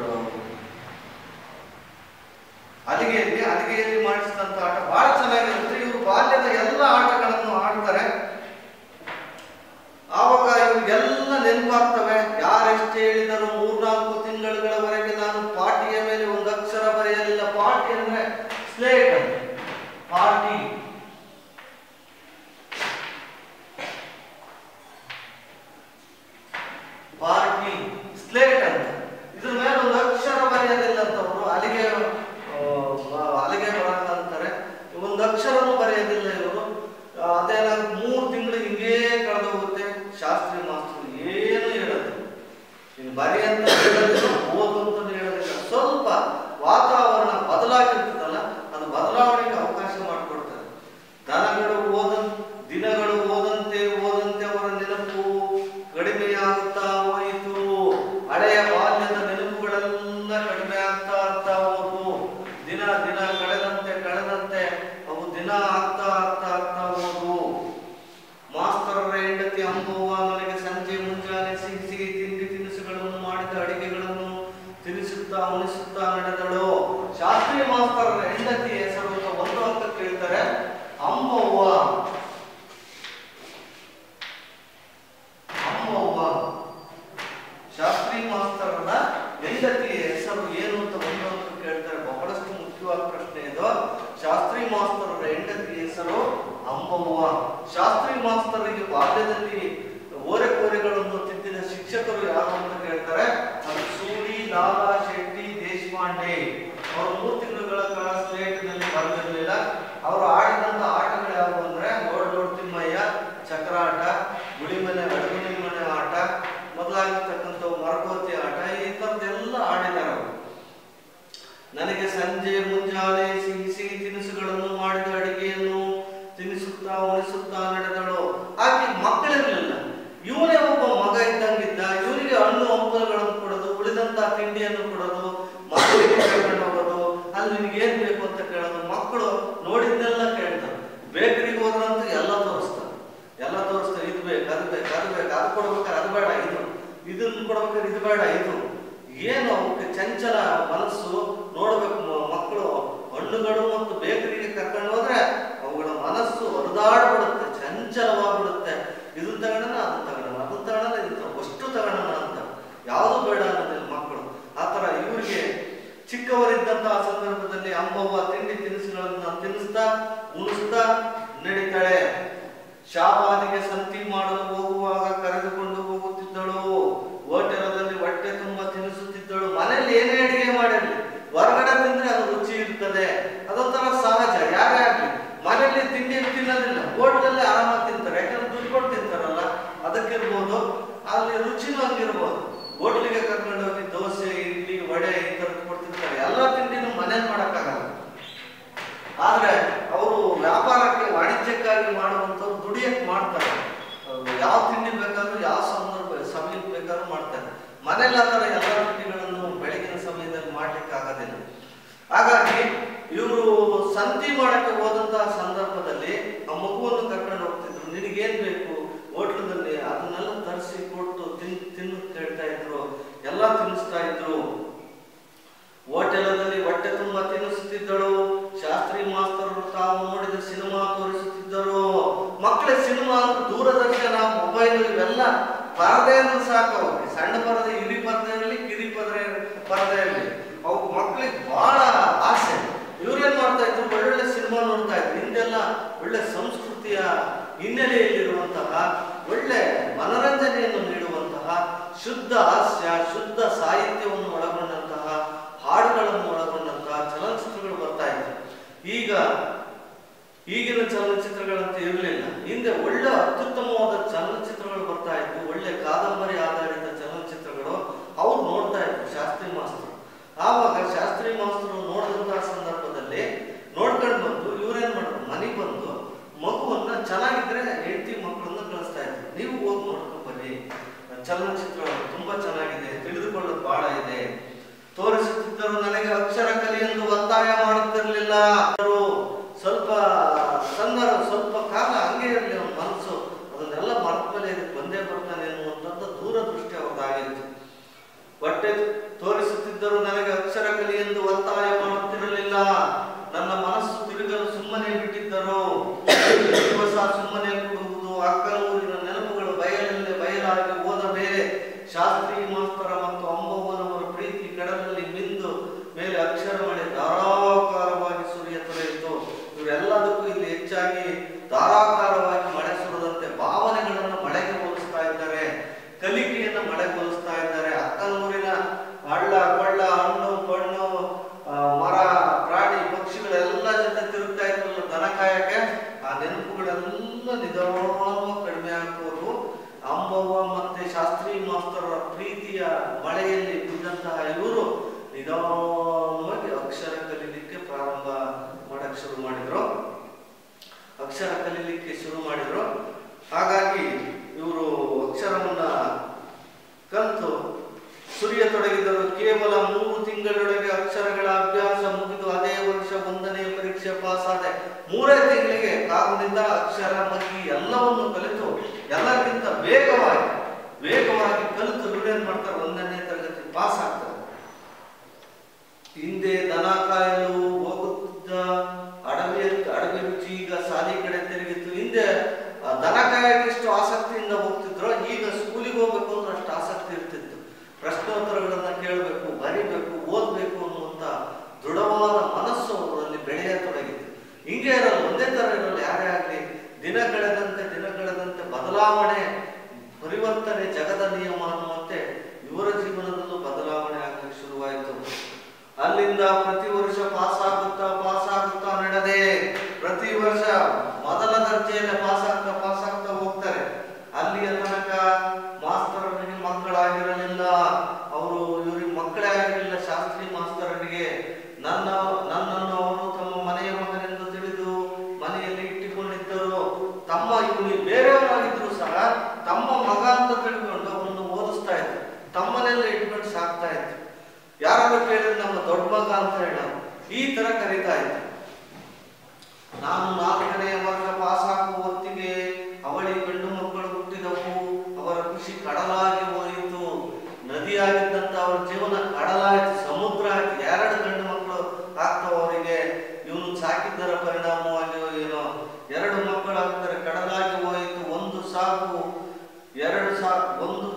ಅಲಿಗೆಯಲ್ಲಿ ಅಲಿಗೆಯಲ್ಲಿ ಮಾಡಿಸಿದಂತ ಆಟ ಬಹಳ ಚೆನ್ನಾಗಿರುತ್ತೆ ಇವರು ಬಾಲ್ಯದ ಎಲ್ಲ ಆಟಗಳನ್ನು ಆಡ್ತಾರೆ ಆವಾಗ ಇವ್ರಿಗೆಲ್ಲ ನೆನಪಾಗ್ತವೆ ಯಾರೆಷ್ಟೇ ಹೇಳಿದರು ಮೂರ್ನಾಲ್ಕು ತಿಂಗಳುಗಳವರೆಗೆ ನಾನು ಪಾಟಿಯ ಮೇಲೆ ಒಂದು ಅಕ್ಷರ ಬರೆಯಲಿಲ್ಲ ಪಾಟಿ ಅಂದ್ರೆ ಸ್ಲೇಟ್ ಅಂತ. ಪಾಟಿ ಪಾಟಿ ಸ್ಲೇಟ್ ಅಂತ ಇದ್ರ ಮೇಲೆ ಒಂದು ಅಕ್ಷರ ಬರೆಯೋದಿಲ್ಲ ಅಂತವ್ರು ಅಲ್ಲಿಗೆ ಆ, ಅಲ್ಲಿಗೆ ಬರಹ ಅಂತಾರೆ ಒಂದು ಅಕ್ಷರನೂ ಬರೆಯೋದಿಲ್ಲ ಇವರು ಅದೇನ ಮೂರು ತಿಂಗಳು ಹಿಂಗೇ ಕಳೆದು ಹೋಗುತ್ತೆ ಶಾಸ್ತ್ರಿ ಮಾಸ್ತರು ಏನು ಹೇಳೋದು ನೀನು ಬರಿ ಅಂತ ಹೇಳೋದಿಲ್ಲ ಓದು ಅಂತ ಹೇಳೋದಿಲ್ಲ ಸ್ವಲ್ಪ ವಾತಾವರಣ ಬದಲಾಗಿರ್ತದಲ್ಲ ಅದು ಬದಲಾವಣೆಗೆ ಅವಕಾಶ ಮಾಡಿಕೊಡ್ತಾರೆ ದನಗಳು ಓದ ದಿನಗಳು ಓದಂತೆ ಓದಂತೆ ಅವರ ನೆನಪು ಕಡಿಮೆಯಾಗುತ್ತಾ ಹೋಯಿತು ಹಳೆಯ ಬಾಲ್ಯದ ನೆನಪುಗಳೆಲ್ಲ ಕಡಿಮೆ ಆಗ್ತಾ ಆಗ್ತಾ ಹೋದವು ದಿನ ದಿನ ಕಳೆದಂತೆ ಕಳೆದಂತೆ ಅವು ದಿನ ಆಗ್ತಾ ಆಗ್ತಾ ಆಗ್ತಾ ಹೋದವು ಮಾಸ್ತರರ ಹೆಂಡತಿ ಅಂಬವ್ವ ನನಗೆ ಸಂಜೆ ಮುಂಜಾನೆ ಸಿಹಿ ಸಿಹಿ ತಿಂಡಿ ತಿನಿಸುಗಳನ್ನು ಮಾಡಿದ ಅಡಿಗೆಗಳನ್ನು ತಿನಿಸುತ್ತಾ ಉಣಿಸುತ್ತಾ ನಡೆದಳು ಶಾಸ್ತ್ರೀಯ ಮಾಸ್ತರರ ಹೆಂಡತಿ ಹೆಸರು ಅಂತ ಒಂದು ಅಂತ ಕೇಳ್ತಾರೆ ಅಂಬವ್ವ ಅಂಬವ್ವ ಶಾಸ್ತ್ರಿ ಮಾಸ್ತರರ ಹೆಂಡತಿ ಹೆಸರು ಏನು ಅಂತ ಒಂದು ಅಂತ ಕೇಳ್ತಾರೆ ಬಹಳಷ್ಟು ಮುಖ್ಯವಾದ ಪ್ರಶ್ನೆ ಇದು ಶಾಸ್ತ್ರಿ ಮಾಸ್ತರರ ಹೆಂಡತಿ ಹೆಸರು ಅಂಬವ್ವ ಶಾಸ್ತ್ರಿ ಮಾಸ್ತರಿಗೆ ಬಾಲ್ಯದಲ್ಲಿ ಓರೆಕೋರೆಗಳನ್ನು ತಿದ್ದಿದ ಶಿಕ್ಷಕರು ಯಾರು ಅಂತ ಕೇಳ್ತಾರೆ ಅದು ಸೂಡಿ ಲಾಲಾ ಶೆಟ್ಟಿ ದೇಶಪಾಂಡೆ ಅವರು ಮೂರು ತಿಂಗಳುಗಳ ಕಾಲ ಸ್ಲೇಟ್ನಲ್ಲಿ ಬರೆದಿರಲಿಲ್ಲ ಅವರು ಆಡಿದಂತ ಆಟಗಳು ಯಾವುವು ಅಂದ್ರೆ ಲೋಡ್ ಲೋಡ್ ತಿಮ್ಮಯ್ಯ ಚಕ್ರಾಟ ಗುಳಿಮನೆ ಅಡುಗುಳಿ ಮನೆ ಆಟ ಮೊದಲಾಗಿರ್ತಕ್ಕಂಥ ಮರಕೋತಿ ಆಟ ಈ ಥರದ್ದೆಲ್ಲ ಆಡಿದ್ದಾರೆ ಅವರು ನನಗೆ ಸಂಜೆ ಮುಂಜಾನೆ ಸಿಹಿ ಸಿಹಿ ತಿನಿಸುಗಳನ್ನು ಮಾಡಿದ ಅಡಿಗೆಯನ್ನು ತಿನಿಸುತ್ತಾ ಉಣಿಸುತ್ತಾ ನಡೆದಳು ಆಕೆ ಮಕ್ಕಳಿರಲಿಲ್ಲ ಇವನೇ ಒಬ್ಬ ಮಗ ಇದ್ದಂಗಿದ್ದ ಇವನಿಗೆ ಹಣ್ಣು ಹಂಪಲುಗಳನ್ನು ಕೊಡೋದು ಉಳಿದಂತ ತಿಂಡಿಯನ್ನು ಕೊಡೋದು ಮಕ್ಕಳಿಗೆ ಕರ್ಕೊಂಡು ಹೋಗೋದು ಅಲ್ಲಿ ನಿನಗೆ ಏನ್ ಬೇಕು ಅಂತ ಕೇಳೋದು ಮಕ್ಕಳು ನೋಡಿದ್ನೆಲ್ಲ ಕೇಳ್ತಾರೆ ಬೇಕರಿಗೆ ಹೋದ್ರಂತೂ ಎಲ್ಲ ತೋರಿಸ್ತಾರೆ ಎಲ್ಲ ತೋರಿಸ್ತಾರೆ ಇದು ಬೇಕು ಅದು ಬೇಕು ಅದು ಬೇಕು ಅದು ಕೊಡ್ಬೇಕಾದ್ರೆ ಅದು ಬೇಡ ಇದು ಇದನ್ನ ಕೊಡ್ಬೇಕಾದ್ರೆ ಇದು ಬೇಡ ಇದು ಏನು ಅವಕ್ಕೆ ಚಂಚಲ ಮನಸ್ಸು ನೋಡ್ಬೇಕು ಮ- ಮಕ್ಕಳು ಹಣ್ಣುಗಳು ಮತ್ತು ಬೇಕರಿಗೆ ಕರ್ಕೊಂಡು ಹೋದ್ರೆ ಅವುಗಳ ಮನಸ್ಸು ಹೊರದಾಡ್ಬಿಡುತ್ತೆ ಚಂಚಲವಾಗ್ಬಿಡುತ್ತೆ ಇದನ್ನ ತಗೋಣ ಅದನ್ನ ತಗೋಣ ಅದನ್ನ ತಗೋಣ ಇದು ಅಷ್ಟು ತಗೋಣ ಅಂತ ಯಾವುದು ಬೇಡ ಅನ್ನೋದಿಲ್ಲ ಮಕ್ಕಳು ಆ ಥರ ಇವರಿಗೆ ಚಿಕ್ಕವರಿದ್ದಂತಹ ಸಂದರ್ಭದಲ್ಲಿ ಅಮ್ಮವ್ವ ತಿಂಡಿ ತಿನಿಸುಗಳನ್ನ ತಿನ್ನಿಸ್ತಾ ಉಣಿಸ್ತಾ ನಡೀತಾಳೆ ಶಾಬಾದಿಗೆ ಸಂತಿ ಮಾಡಲು ಹೋಗುವಾಗ ಕರೆದುಕೊಂಡು ಹೋಗುತ್ತಿದ್ದಳು ಹೋಟೆಲದಲ್ಲಿ ಹೊಟ್ಟೆ ತುಂಬ ತಿನ್ನಿಸುತ್ತಿದ್ದಳು ಮನೆಯಲ್ಲಿ ಏನೇ ಅಡಿಗೆ ಮಾಡಿರಲಿ ಹೊರಗಡೆ ತಿಂದ್ರೆ ಅದು ರುಚಿ ಇರ್ತದೆ ಅದೊಂಥರ ಸಹಜ ಯಾರೇ ಆಗ್ಲಿ ಮನೆಯಲ್ಲಿ ತಿಂಡಿ ತಿನ್ನೋದಿಲ್ಲ ಹೋಟೆಲಲ್ಲಿ ಆರಾಮಾಗಿ ತಿಂತಾರೆ ಯಾಕಂದ್ರೆ ದುಡ್ಡು ಕೊಟ್ಟು ತಿಂತಾರಲ್ಲ ಅದಕ್ಕಿರ್ಬೋದು ಅಲ್ಲಿ ರುಚಿನೂ ಹಂಗಿರ್ಬೋದು ಹೋಟ್ಲಿಗೆ ಕರ್ಕೊಂಡು ಹೋಗಿ ದೋಸೆ ಇಡ್ಲಿ ವಡೆ ಈ ಥರದ್ದು ಕೊಡ್ತಿರ್ತಾರೆ ಎಲ್ಲ ತಿಂಡಿನೂ ಮನೇಲಿ ಮಾಡೋಕ್ಕಾಗಲ್ಲ ಆದ್ರೆ ಅವರು ವ್ಯಾಪಾರಕ್ಕೆ ವಾಣಿಜ್ಯಕ್ಕಾಗಿ ಮಾಡುವಂಥವ್ರು ದುಡಿಯಕ್ಕೆ ಮಾಡ್ತಾರೆ ಅವ್ರು ಯಾವ ತಿಂಡಿ ಬೇಕಾದ್ರೂ ಯಾವ ಸಂದರ್ಭ ಸಮಯಕ್ಕೆ ಬೇಕಾದ್ರೂ ಮಾಡ್ತಾರೆ ಮನೇಲಿ ಆ ಥರ ಎಲ್ಲ ತಿಂಡಿಗಳನ್ನು ಬೆಳಗಿನ ಸಮಯದಲ್ಲಿ ಮಾಡ್ಲಿಕ್ಕೆ ಆಗೋದಿಲ್ಲ ಹಾಗಾಗಿ ಇವರು ಸಂತಿ ಮಾಡಕ್ಕೆ ಹೋದಂತಹ ಸಂದರ್ಭದಲ್ಲಿ ಆ ಮಗುವನ್ನು ಕರ್ಕೊಂಡು ಹೋಗ್ತಿದ್ರು ನಿನಗೇನ್ ಬೇಕು ಹೋಟ್ಲದಲ್ಲಿ ಅದನ್ನೆಲ್ಲ ತರಿಸಿ ಕೊಟ್ಟು ತಿನ್ ತಿನ್ನು ಕೇಳ್ತಾ ಇದ್ರು ಎಲ್ಲ ತಿನ್ನಿಸ್ತಾ ಇದ್ರು ಹೋಟೆಲದಲ್ಲಿ ಹೊಟ್ಟೆ ತುಂಬ ತಿನ್ನಿಸುತ್ತಿದ್ದಳು ಶಾಸ್ತ್ರಿ ಮಾಸ್ತರು ತಾವು ನೋಡಿದ ಸಿನಿಮಾ ತೋರಿಸುತ್ತಿದ್ದರು ಮಕ್ಕಳ ಸಿನಿಮಾ ಅಂದ್ರೆ ದೂರದರ್ಶನ ಮೊಬೈಲ್ ಇವೆಲ್ಲ ಪರದೆ ಅಂದ್ರೆ ಸಾಕು ಅವ್ರಿಗೆ ಸಣ್ಣ ಪರದೆ ಹಿರಿ ಪರದೆ ಇರಲಿ ಕಿರಿ ಪರದೆ ಪರದೆ ಇರಲಿ ಅವು ಮಕ್ಕಳಿಗೆ ಬಹಳ ಆಸೆ ಇವ್ರೇನ್ ಮಾಡ್ತಾ ಇದ್ರು ಒಳ್ಳೊಳ್ಳೆ ಸಿನಿಮಾ ನೋಡ್ತಾ ಇದ್ರು ಹಿಂದೆಲ್ಲ ಒಳ್ಳೆ ಸಂಸ್ಕೃತಿಯ ಹಿನ್ನೆಲೆಯಲ್ಲಿರುವಂತಹ ಒಳ್ಳೆ ಮನರಂಜನೆಯನ್ನು ನೀಡುವಂತಹ ಶುದ್ಧ ಹಾಸ್ಯ ಶುದ್ಧ ಸಾಹಿತ್ಯವನ್ನು ಒಳಗೊಂಡಂತಹ ಹಾಡುಗಳನ್ನು ಒಳಗೊಂಡಂತಹ ಚಲನಚಿತ್ರಗಳು ಬರ್ತಾ ಇತ್ತು ಈಗ ಈಗಿನ ಚಲನಚಿತ್ರಗಳಂತೆ ಇರಲಿಲ್ಲ ಹಿಂದೆ ಒಳ್ಳೆ ಅತ್ಯುತ್ತಮವಾದ ಚಲನಚಿತ್ರಗಳು ಬರ್ತಾ ಇದ್ವು ಒಳ್ಳೆ ಕಾದಂಬರಿ ಆಧಾರಿತ ಚಲನಚಿತ್ರಗಳು ಅವ್ರು ನೋಡ್ತಾ ಇದ್ರು ಶಾಸ್ತ್ರಿ ಮಾಸ್ತರು ಆವಾಗ ಶಾಸ್ತ್ರಿ ಮಾಸ್ತರು ನೋಡಿದಂತಹ ಸಂದರ್ಭದಲ್ಲಿ ನೋಡ್ಕೊಂಡು ಬಂದು ಇವ್ರೇನ್ ಮಾಡಿದ್ರು ಮನೆಗೆ ಬಂದು ಮಗುವನ್ನ ಚೆನ್ನಾಗಿದ್ರೆ ಹೆಂಡತಿ ಮಕ್ಕಳನ್ನ ಕಳಿಸ್ತಾ ಇದ್ರು ನೀವು ಹೋಗಿ ನೋಡ್ಕೊಂಡ್ ಬನ್ನಿ ಚಲನಚಿತ್ರ ತುಂಬಾ ಚೆನ್ನಾಗಿದೆ ತಿಳಿದುಕೊಳ್ಳೋದು ಬಹಳ ಇದೆ ತೋರಿಸುತ್ತಿದ್ದರು ನನಗೆ ಅಕ್ಷರ ಕಲಿಯೆಂದು ಒತ್ತಾಯ ಮಾಡುತ್ತಿರಲಿಲ್ಲ ಅವರು ಸ್ವಲ್ಪ ಸಂದರ್ಭ ಸ್ವಲ್ಪ ಕಾಲ ಹಂಗೆ ಇರಲಿ ಅವನ ಮನಸ್ಸು ಅದನ್ನೆಲ್ಲ ಮರೆತ ಮೇಲೆ ಇದಕ್ಕೆ ಬಂದೇ ಬರ್ತಾನೆ ಅನ್ನುವಂಥದ್ದು ದೂರದೃಷ್ಟಿ ಅವ್ರದ್ದಾಗಿತ್ತು ಹೊಟ್ಟೆ ತೋರಿಸುತ್ತಿದ್ದರು ನನಗೆ ಅಕ್ಷರ ಕಲಿಯೆಂದು ಒತ್ತಾಯ ಮಾಡುತ್ತಿರಲಿಲ್ಲ ನನ್ನ ಮನಸ್ಸು ತಿರುಗಲು ಸುಮ್ಮನೆ ಬಿಟ್ಟಿದ್ದರು ದಿವಸ ಸುಮ್ಮನೆ ಕೊಡುವುದು ಅಕ್ಕನ ಊರಿನ ನೆನಪುಗಳು ಬಯಲಲ್ಲೇ ಬಯಲಾಗಿ ಹೋದ ಮೇಲೆ ಶಾಸ್ತ್ರಿ ಮಾಸ್ತರ ಮತ್ತು ಅಂಬವ್ವನವರ ಪ್ರೀತಿ ಕಡಲಲ್ಲಿ ಮಿಂದು ಮೇಲೆ ಅಕ್ಷರ ಮಳೆ ಧಾರಾಕಾರವಾಗಿ ಸುರಿಯತೊಡಗಿತು ಇವರೆಲ್ಲದಕ್ಕೂ ಇಲ್ಲಿ ಹೆಚ್ಚಾಗಿ ಧಾರಾಕಾರವಾಗಿ ಮಳೆ ಸುರಿದಂತೆ ಭಾವನೆಗಳನ್ನು ಮಳೆಗೆ ಹೋಲಿಸ್ತಾ ಇದ್ದಾರೆ ಕಲಿಕೆಯನ್ನು ಮಳೆಗೆ ಹೋಲಿಸ್ತಾ ಇದ್ದಾರೆ ಅಕ್ಕನೂರಿನ ಹಳ್ಳ ಕೊಳ್ಳ ಹಣ್ಣು ಪಣ್ಣು ಆ, ಮರ ಪ್ರಾಣಿ ಪಕ್ಷಿಗಳೆಲ್ಲ ಜೊತೆ ತಿರುಗ್ತಾ ಇದ್ರಲ್ಲ ದನ ಕಾಯಕ್ಕೆ ಆ ನೆನಪುಗಳೆಲ್ಲ ನಿಧಾನವಾಗಿ ಕಡಿಮೆ ಆಗ್ಬೋದು ಅಂಬವ್ವ ಮತ್ತೆ ಶಾಸ್ತ್ರಿ ಮಾಸ್ತರರ ಪ್ರೀತಿಯ ಮಳೆಯಲ್ಲಿ ಬಿದ್ದಂತಹ ಇವರು ನಿಧಾನವಾಗಿ ಅಕ್ಷರ ಕಲೀಲಿಕ್ಕೆ ಪ್ರಾರಂಭ ಮಾಡಕ್ ಶುರು ಮಾಡಿದ್ರು ಅಕ್ಷರ ಕಲೀಲಿಕ್ಕೆ ಶುರು ಮಾಡಿದ್ರು ಹಾಗಾಗಿ ಇವರು ಅಕ್ಷರವನ್ನ ಕಲಿತು ಸುರಿಯತೊಡಗಿದರು ಕೇವಲ ಮೂರು ತಿಂಗಳೊಳಗೆ ಅಕ್ಷರಗಳ ಅಭ್ಯಾಸ ಮುಗಿದು ಅದೇ ವರ್ಷ ಒಂದನೇ ಪರೀಕ್ಷೆ ಪಾಸ್ ಆದೆ ಮೂರೇ ತಿಂಗಳಿಗೆ ಕಾಗುಣಿತ ಅಕ್ಷರ ಮಗ್ಗಿ ಎಲ್ಲವನ್ನು ಕಲಿತು ಎಲ್ಲಕ್ಕಿಂತ ವೇಗವಾಗಿ ವೇಗವಾಗಿ ಕಲಿತು ಇವ್ರೇನ್ ಮಾಡ್ತಾರೆ ಒಂದನೇ ತರಗತಿ ಪಾಸ್ ಆಗ್ತಾರೆ ಹಿಂದೆ ದನ ಕಾಯಲು ಹೋಗುತ್ತಿದ್ದ ಅಡವಿ ಅಡವಿ ರುಚಿ ಈಗ ಶಾಲೆ ಕಡೆ ತಿರುಗಿತ್ತು ಹಿಂದೆ ಆ, ದನ ಕಾಯಕ್ಕೆ ಎಷ್ಟು ಆಸಕ್ತಿಯಿಂದ ಹೋಗ್ತಿದ್ರು ಈಗ ಸ್ಕೂಲಿಗೆ ಹೋಗ್ಬೇಕು ಅಂದ್ರೆ ಅಷ್ಟು ಆಸಕ್ತಿ ಇರ್ತಿತ್ತು ಪ್ರಶ್ನೋತ್ತರಗಳನ್ನ ಕೇಳಬೇಕು ಬರಿಬೇಕು ಓದ್ಬೇಕು ಅನ್ನುವಂತ ದೃಢವಾದ ಮನಸ್ಸು ಅವರಲ್ಲಿ ಬೆಳೆಯತೊಡಗಿತ್ತು ಹಿಂಗೆ ಇರಲ್ಲ ಒಂದೇ ತರ ಇರಲ್ಲ ಯಾರೇ ಆಗ್ಲಿ ದಿನ ಕಳೆದಂತೆ ದಿನ ಕಳೆದಂತೆ ಬದಲಾವಣೆ ಪರಿವರ್ತನೆ ಜಗದ ನಿಯಮ ಅನ್ನುವಂತೆ ಇವರ ಜೀವನದಲ್ಲೂ ಬದಲಾವಣೆ ಆಗಲಿಕ್ಕೆ ಶುರುವಾಯಿತು ಅಲ್ಲಿಂದ ಪ್ರತಿ ವರ್ಷ ಪಾಸ್ ಆಗುತ್ತಾ ಪಾಸ್ ಆಗುತ್ತಾ ನಡೆದೆ ಪ್ರತಿ ವರ್ಷ ಮೊದಲ ದರ್ಜೆಯಲ್ಲಿ ಪಾಸ್ ಆಗ್ತಾ ಪಾಸ್ ಆಗ್ತಾ ಹೋಗ್ತಾರೆ ಅಲ್ಲಿಯ ತನಕ ಮಾಸ್ತರನಿಗೆ ಮಕ್ಕಳಾಗಿರಲಿಲ್ಲ ಅವರು ಇವ್ರಿಗೆ ಮಕ್ಕಳೇ ಆಗಿರಲಿಲ್ಲ ಶಾಸ್ತ್ರಿ ಮಾಸ್ತರನಿಗೆ ನನ್ನ ನನ್ನನ್ನು ಅವರು ತಮ್ಮ ಮನೆಯ ಮಗನೆಂದು ತಿಳಿದು ಮನೆಯಲ್ಲಿ ಇಟ್ಟುಕೊಂಡಿದ್ದರು ತಮ್ಮ ಇವನು ಬೇರೆಯವರಾಗಿದ್ರು ಸಹ ತಮ್ಮ ಮಗ ಅಂತ ತಿಳ್ಕೊಂಡು ಅವನನ್ನು ಓದಿಸ್ತಾ ಇದ್ರು ತಮ್ಮನೆಲ್ಲ ಇಟ್ಕೊಂಡು ಸಾಕ್ತಾ ಇದ್ರು ಯಾರಾದ್ರೂ ಕೇಳಿದ್ರೆ ನಮ್ಮ ದೊಡ್ಡ ಮಗ ಅಂತ ಹೇಳೋರು ಈ ತರ ಕರೀತಾ ಇದ್ರು ನಾನು ನಾಲ್ಕನೆಯ ವರ್ಷ ಪಾಸ್ ಆಗುವ ಹೊತ್ತಿಗೆ ಅವಳಿಗೆ ಗಂಡು ಮಕ್ಕಳು ಹುಟ್ಟಿದವು ಅವರ ಖುಷಿ ಕಡಲಾಗಿ ಹೋಯಿತು ನದಿಯಾಗಿದ್ದಂತ ಅವರ ಜೀವನ ಕಡಲಾಯ್ತು ಸಮುದ್ರ ಆಯ್ತು ಎರಡು ಗಂಡು ಮಕ್ಕಳು ಆಗ್ತಾವ ಅವರಿಗೆ ಇವನು ಸಾಕಿದ್ದರ ಪರಿಣಾಮವಾಗಿಯೋ ಏನೋ ಎರಡು ಮಕ್ಕಳು ಆಗ್ತಾರೆ ಕಡಲಾಗಿ ಹೋಯಿತು ಒಂದು ಸಾಕು ಎರಡು ಸಾಕು ಒಂದು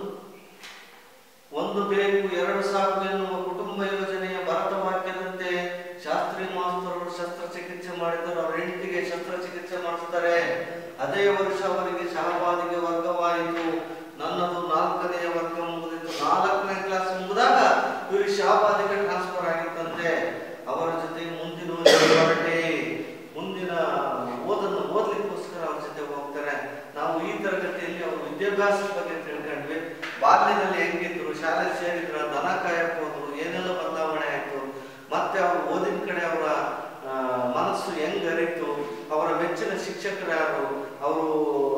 ಒಂದು ಬೇಕು ಎರಡು ಸಾಕು ಎನ್ನುವ ಕುಟುಂಬ ಯೋಜನೆಯ ಭರತ ವಾಕ್ಯದಂತೆ ಶಾಸ್ತ್ರಿ ಮಾಸ್ತರರು ಶಸ್ತ್ರಚಿಕಿತ್ಸೆ ಮಾಡಿದರು ಅವರ ಹೆಂಡತಿಗೆ ಶಸ್ತ್ರಚಿಕಿತ್ಸೆ ಮಾಡಿಸ್ತಾರೆ ಅದೇ ವರ್ಷ ಅವರಿಗೆ ಶಹಬಾದಿಗೆ ವರ್ಗವಾಯಿತು ನನ್ನದು ನಾಲ್ಕನೆಯ ವರ್ಗ ಮುಗಿದಿತ್ತು ನಾಲ್ಕನೇ ಕ್ಲಾಸ್ ಮುಗಿದಾಗ ಇವರು ಶಹಬಾದಿಗೆ ಟ್ರಾನ್ಸ್ಫರ್ ಆಗಿತ್ತಂತೆ ಅವರ ಜೊತೆ ಮುಂದಿನ ಹೊರಟೆ ಮುಂದಿನ ಓದನ್ನು ಓದ್ಲಿಕ್ಕೋಸ್ಕರ ಅವ್ರ ಜೊತೆ ಹೋಗ್ತಾರೆ ನಾವು ಈ ತರಗತಿಯಲ್ಲಿ ಅವ್ರ ವಿದ್ಯಾಭ್ಯಾಸದ ಬಗ್ಗೆ ತಿಳ್ಕೊಂಡ್ವಿ ಬಾಲ್ಯದಲ್ಲಿ ಹೆಂಗಿದ್ರು ಶಾಲೆ ಸೇರಿದ್ರ ದನ ಕಾಯಕ್ ಹೋದ್ರು ಏನೆಲ್ಲ ಬದಲಾವಣೆ ಆಯ್ತು ಮತ್ತೆ ಅವ್ರ ಓದಿನ ಕಡೆ ಅವರ ಮನಸ್ಸು ಹೆಂಗ್ ಅರಿತು ಅವರ ಮೆಚ್ಚಿನ ಶಿಕ್ಷಕರು ಯಾರು ಅವರು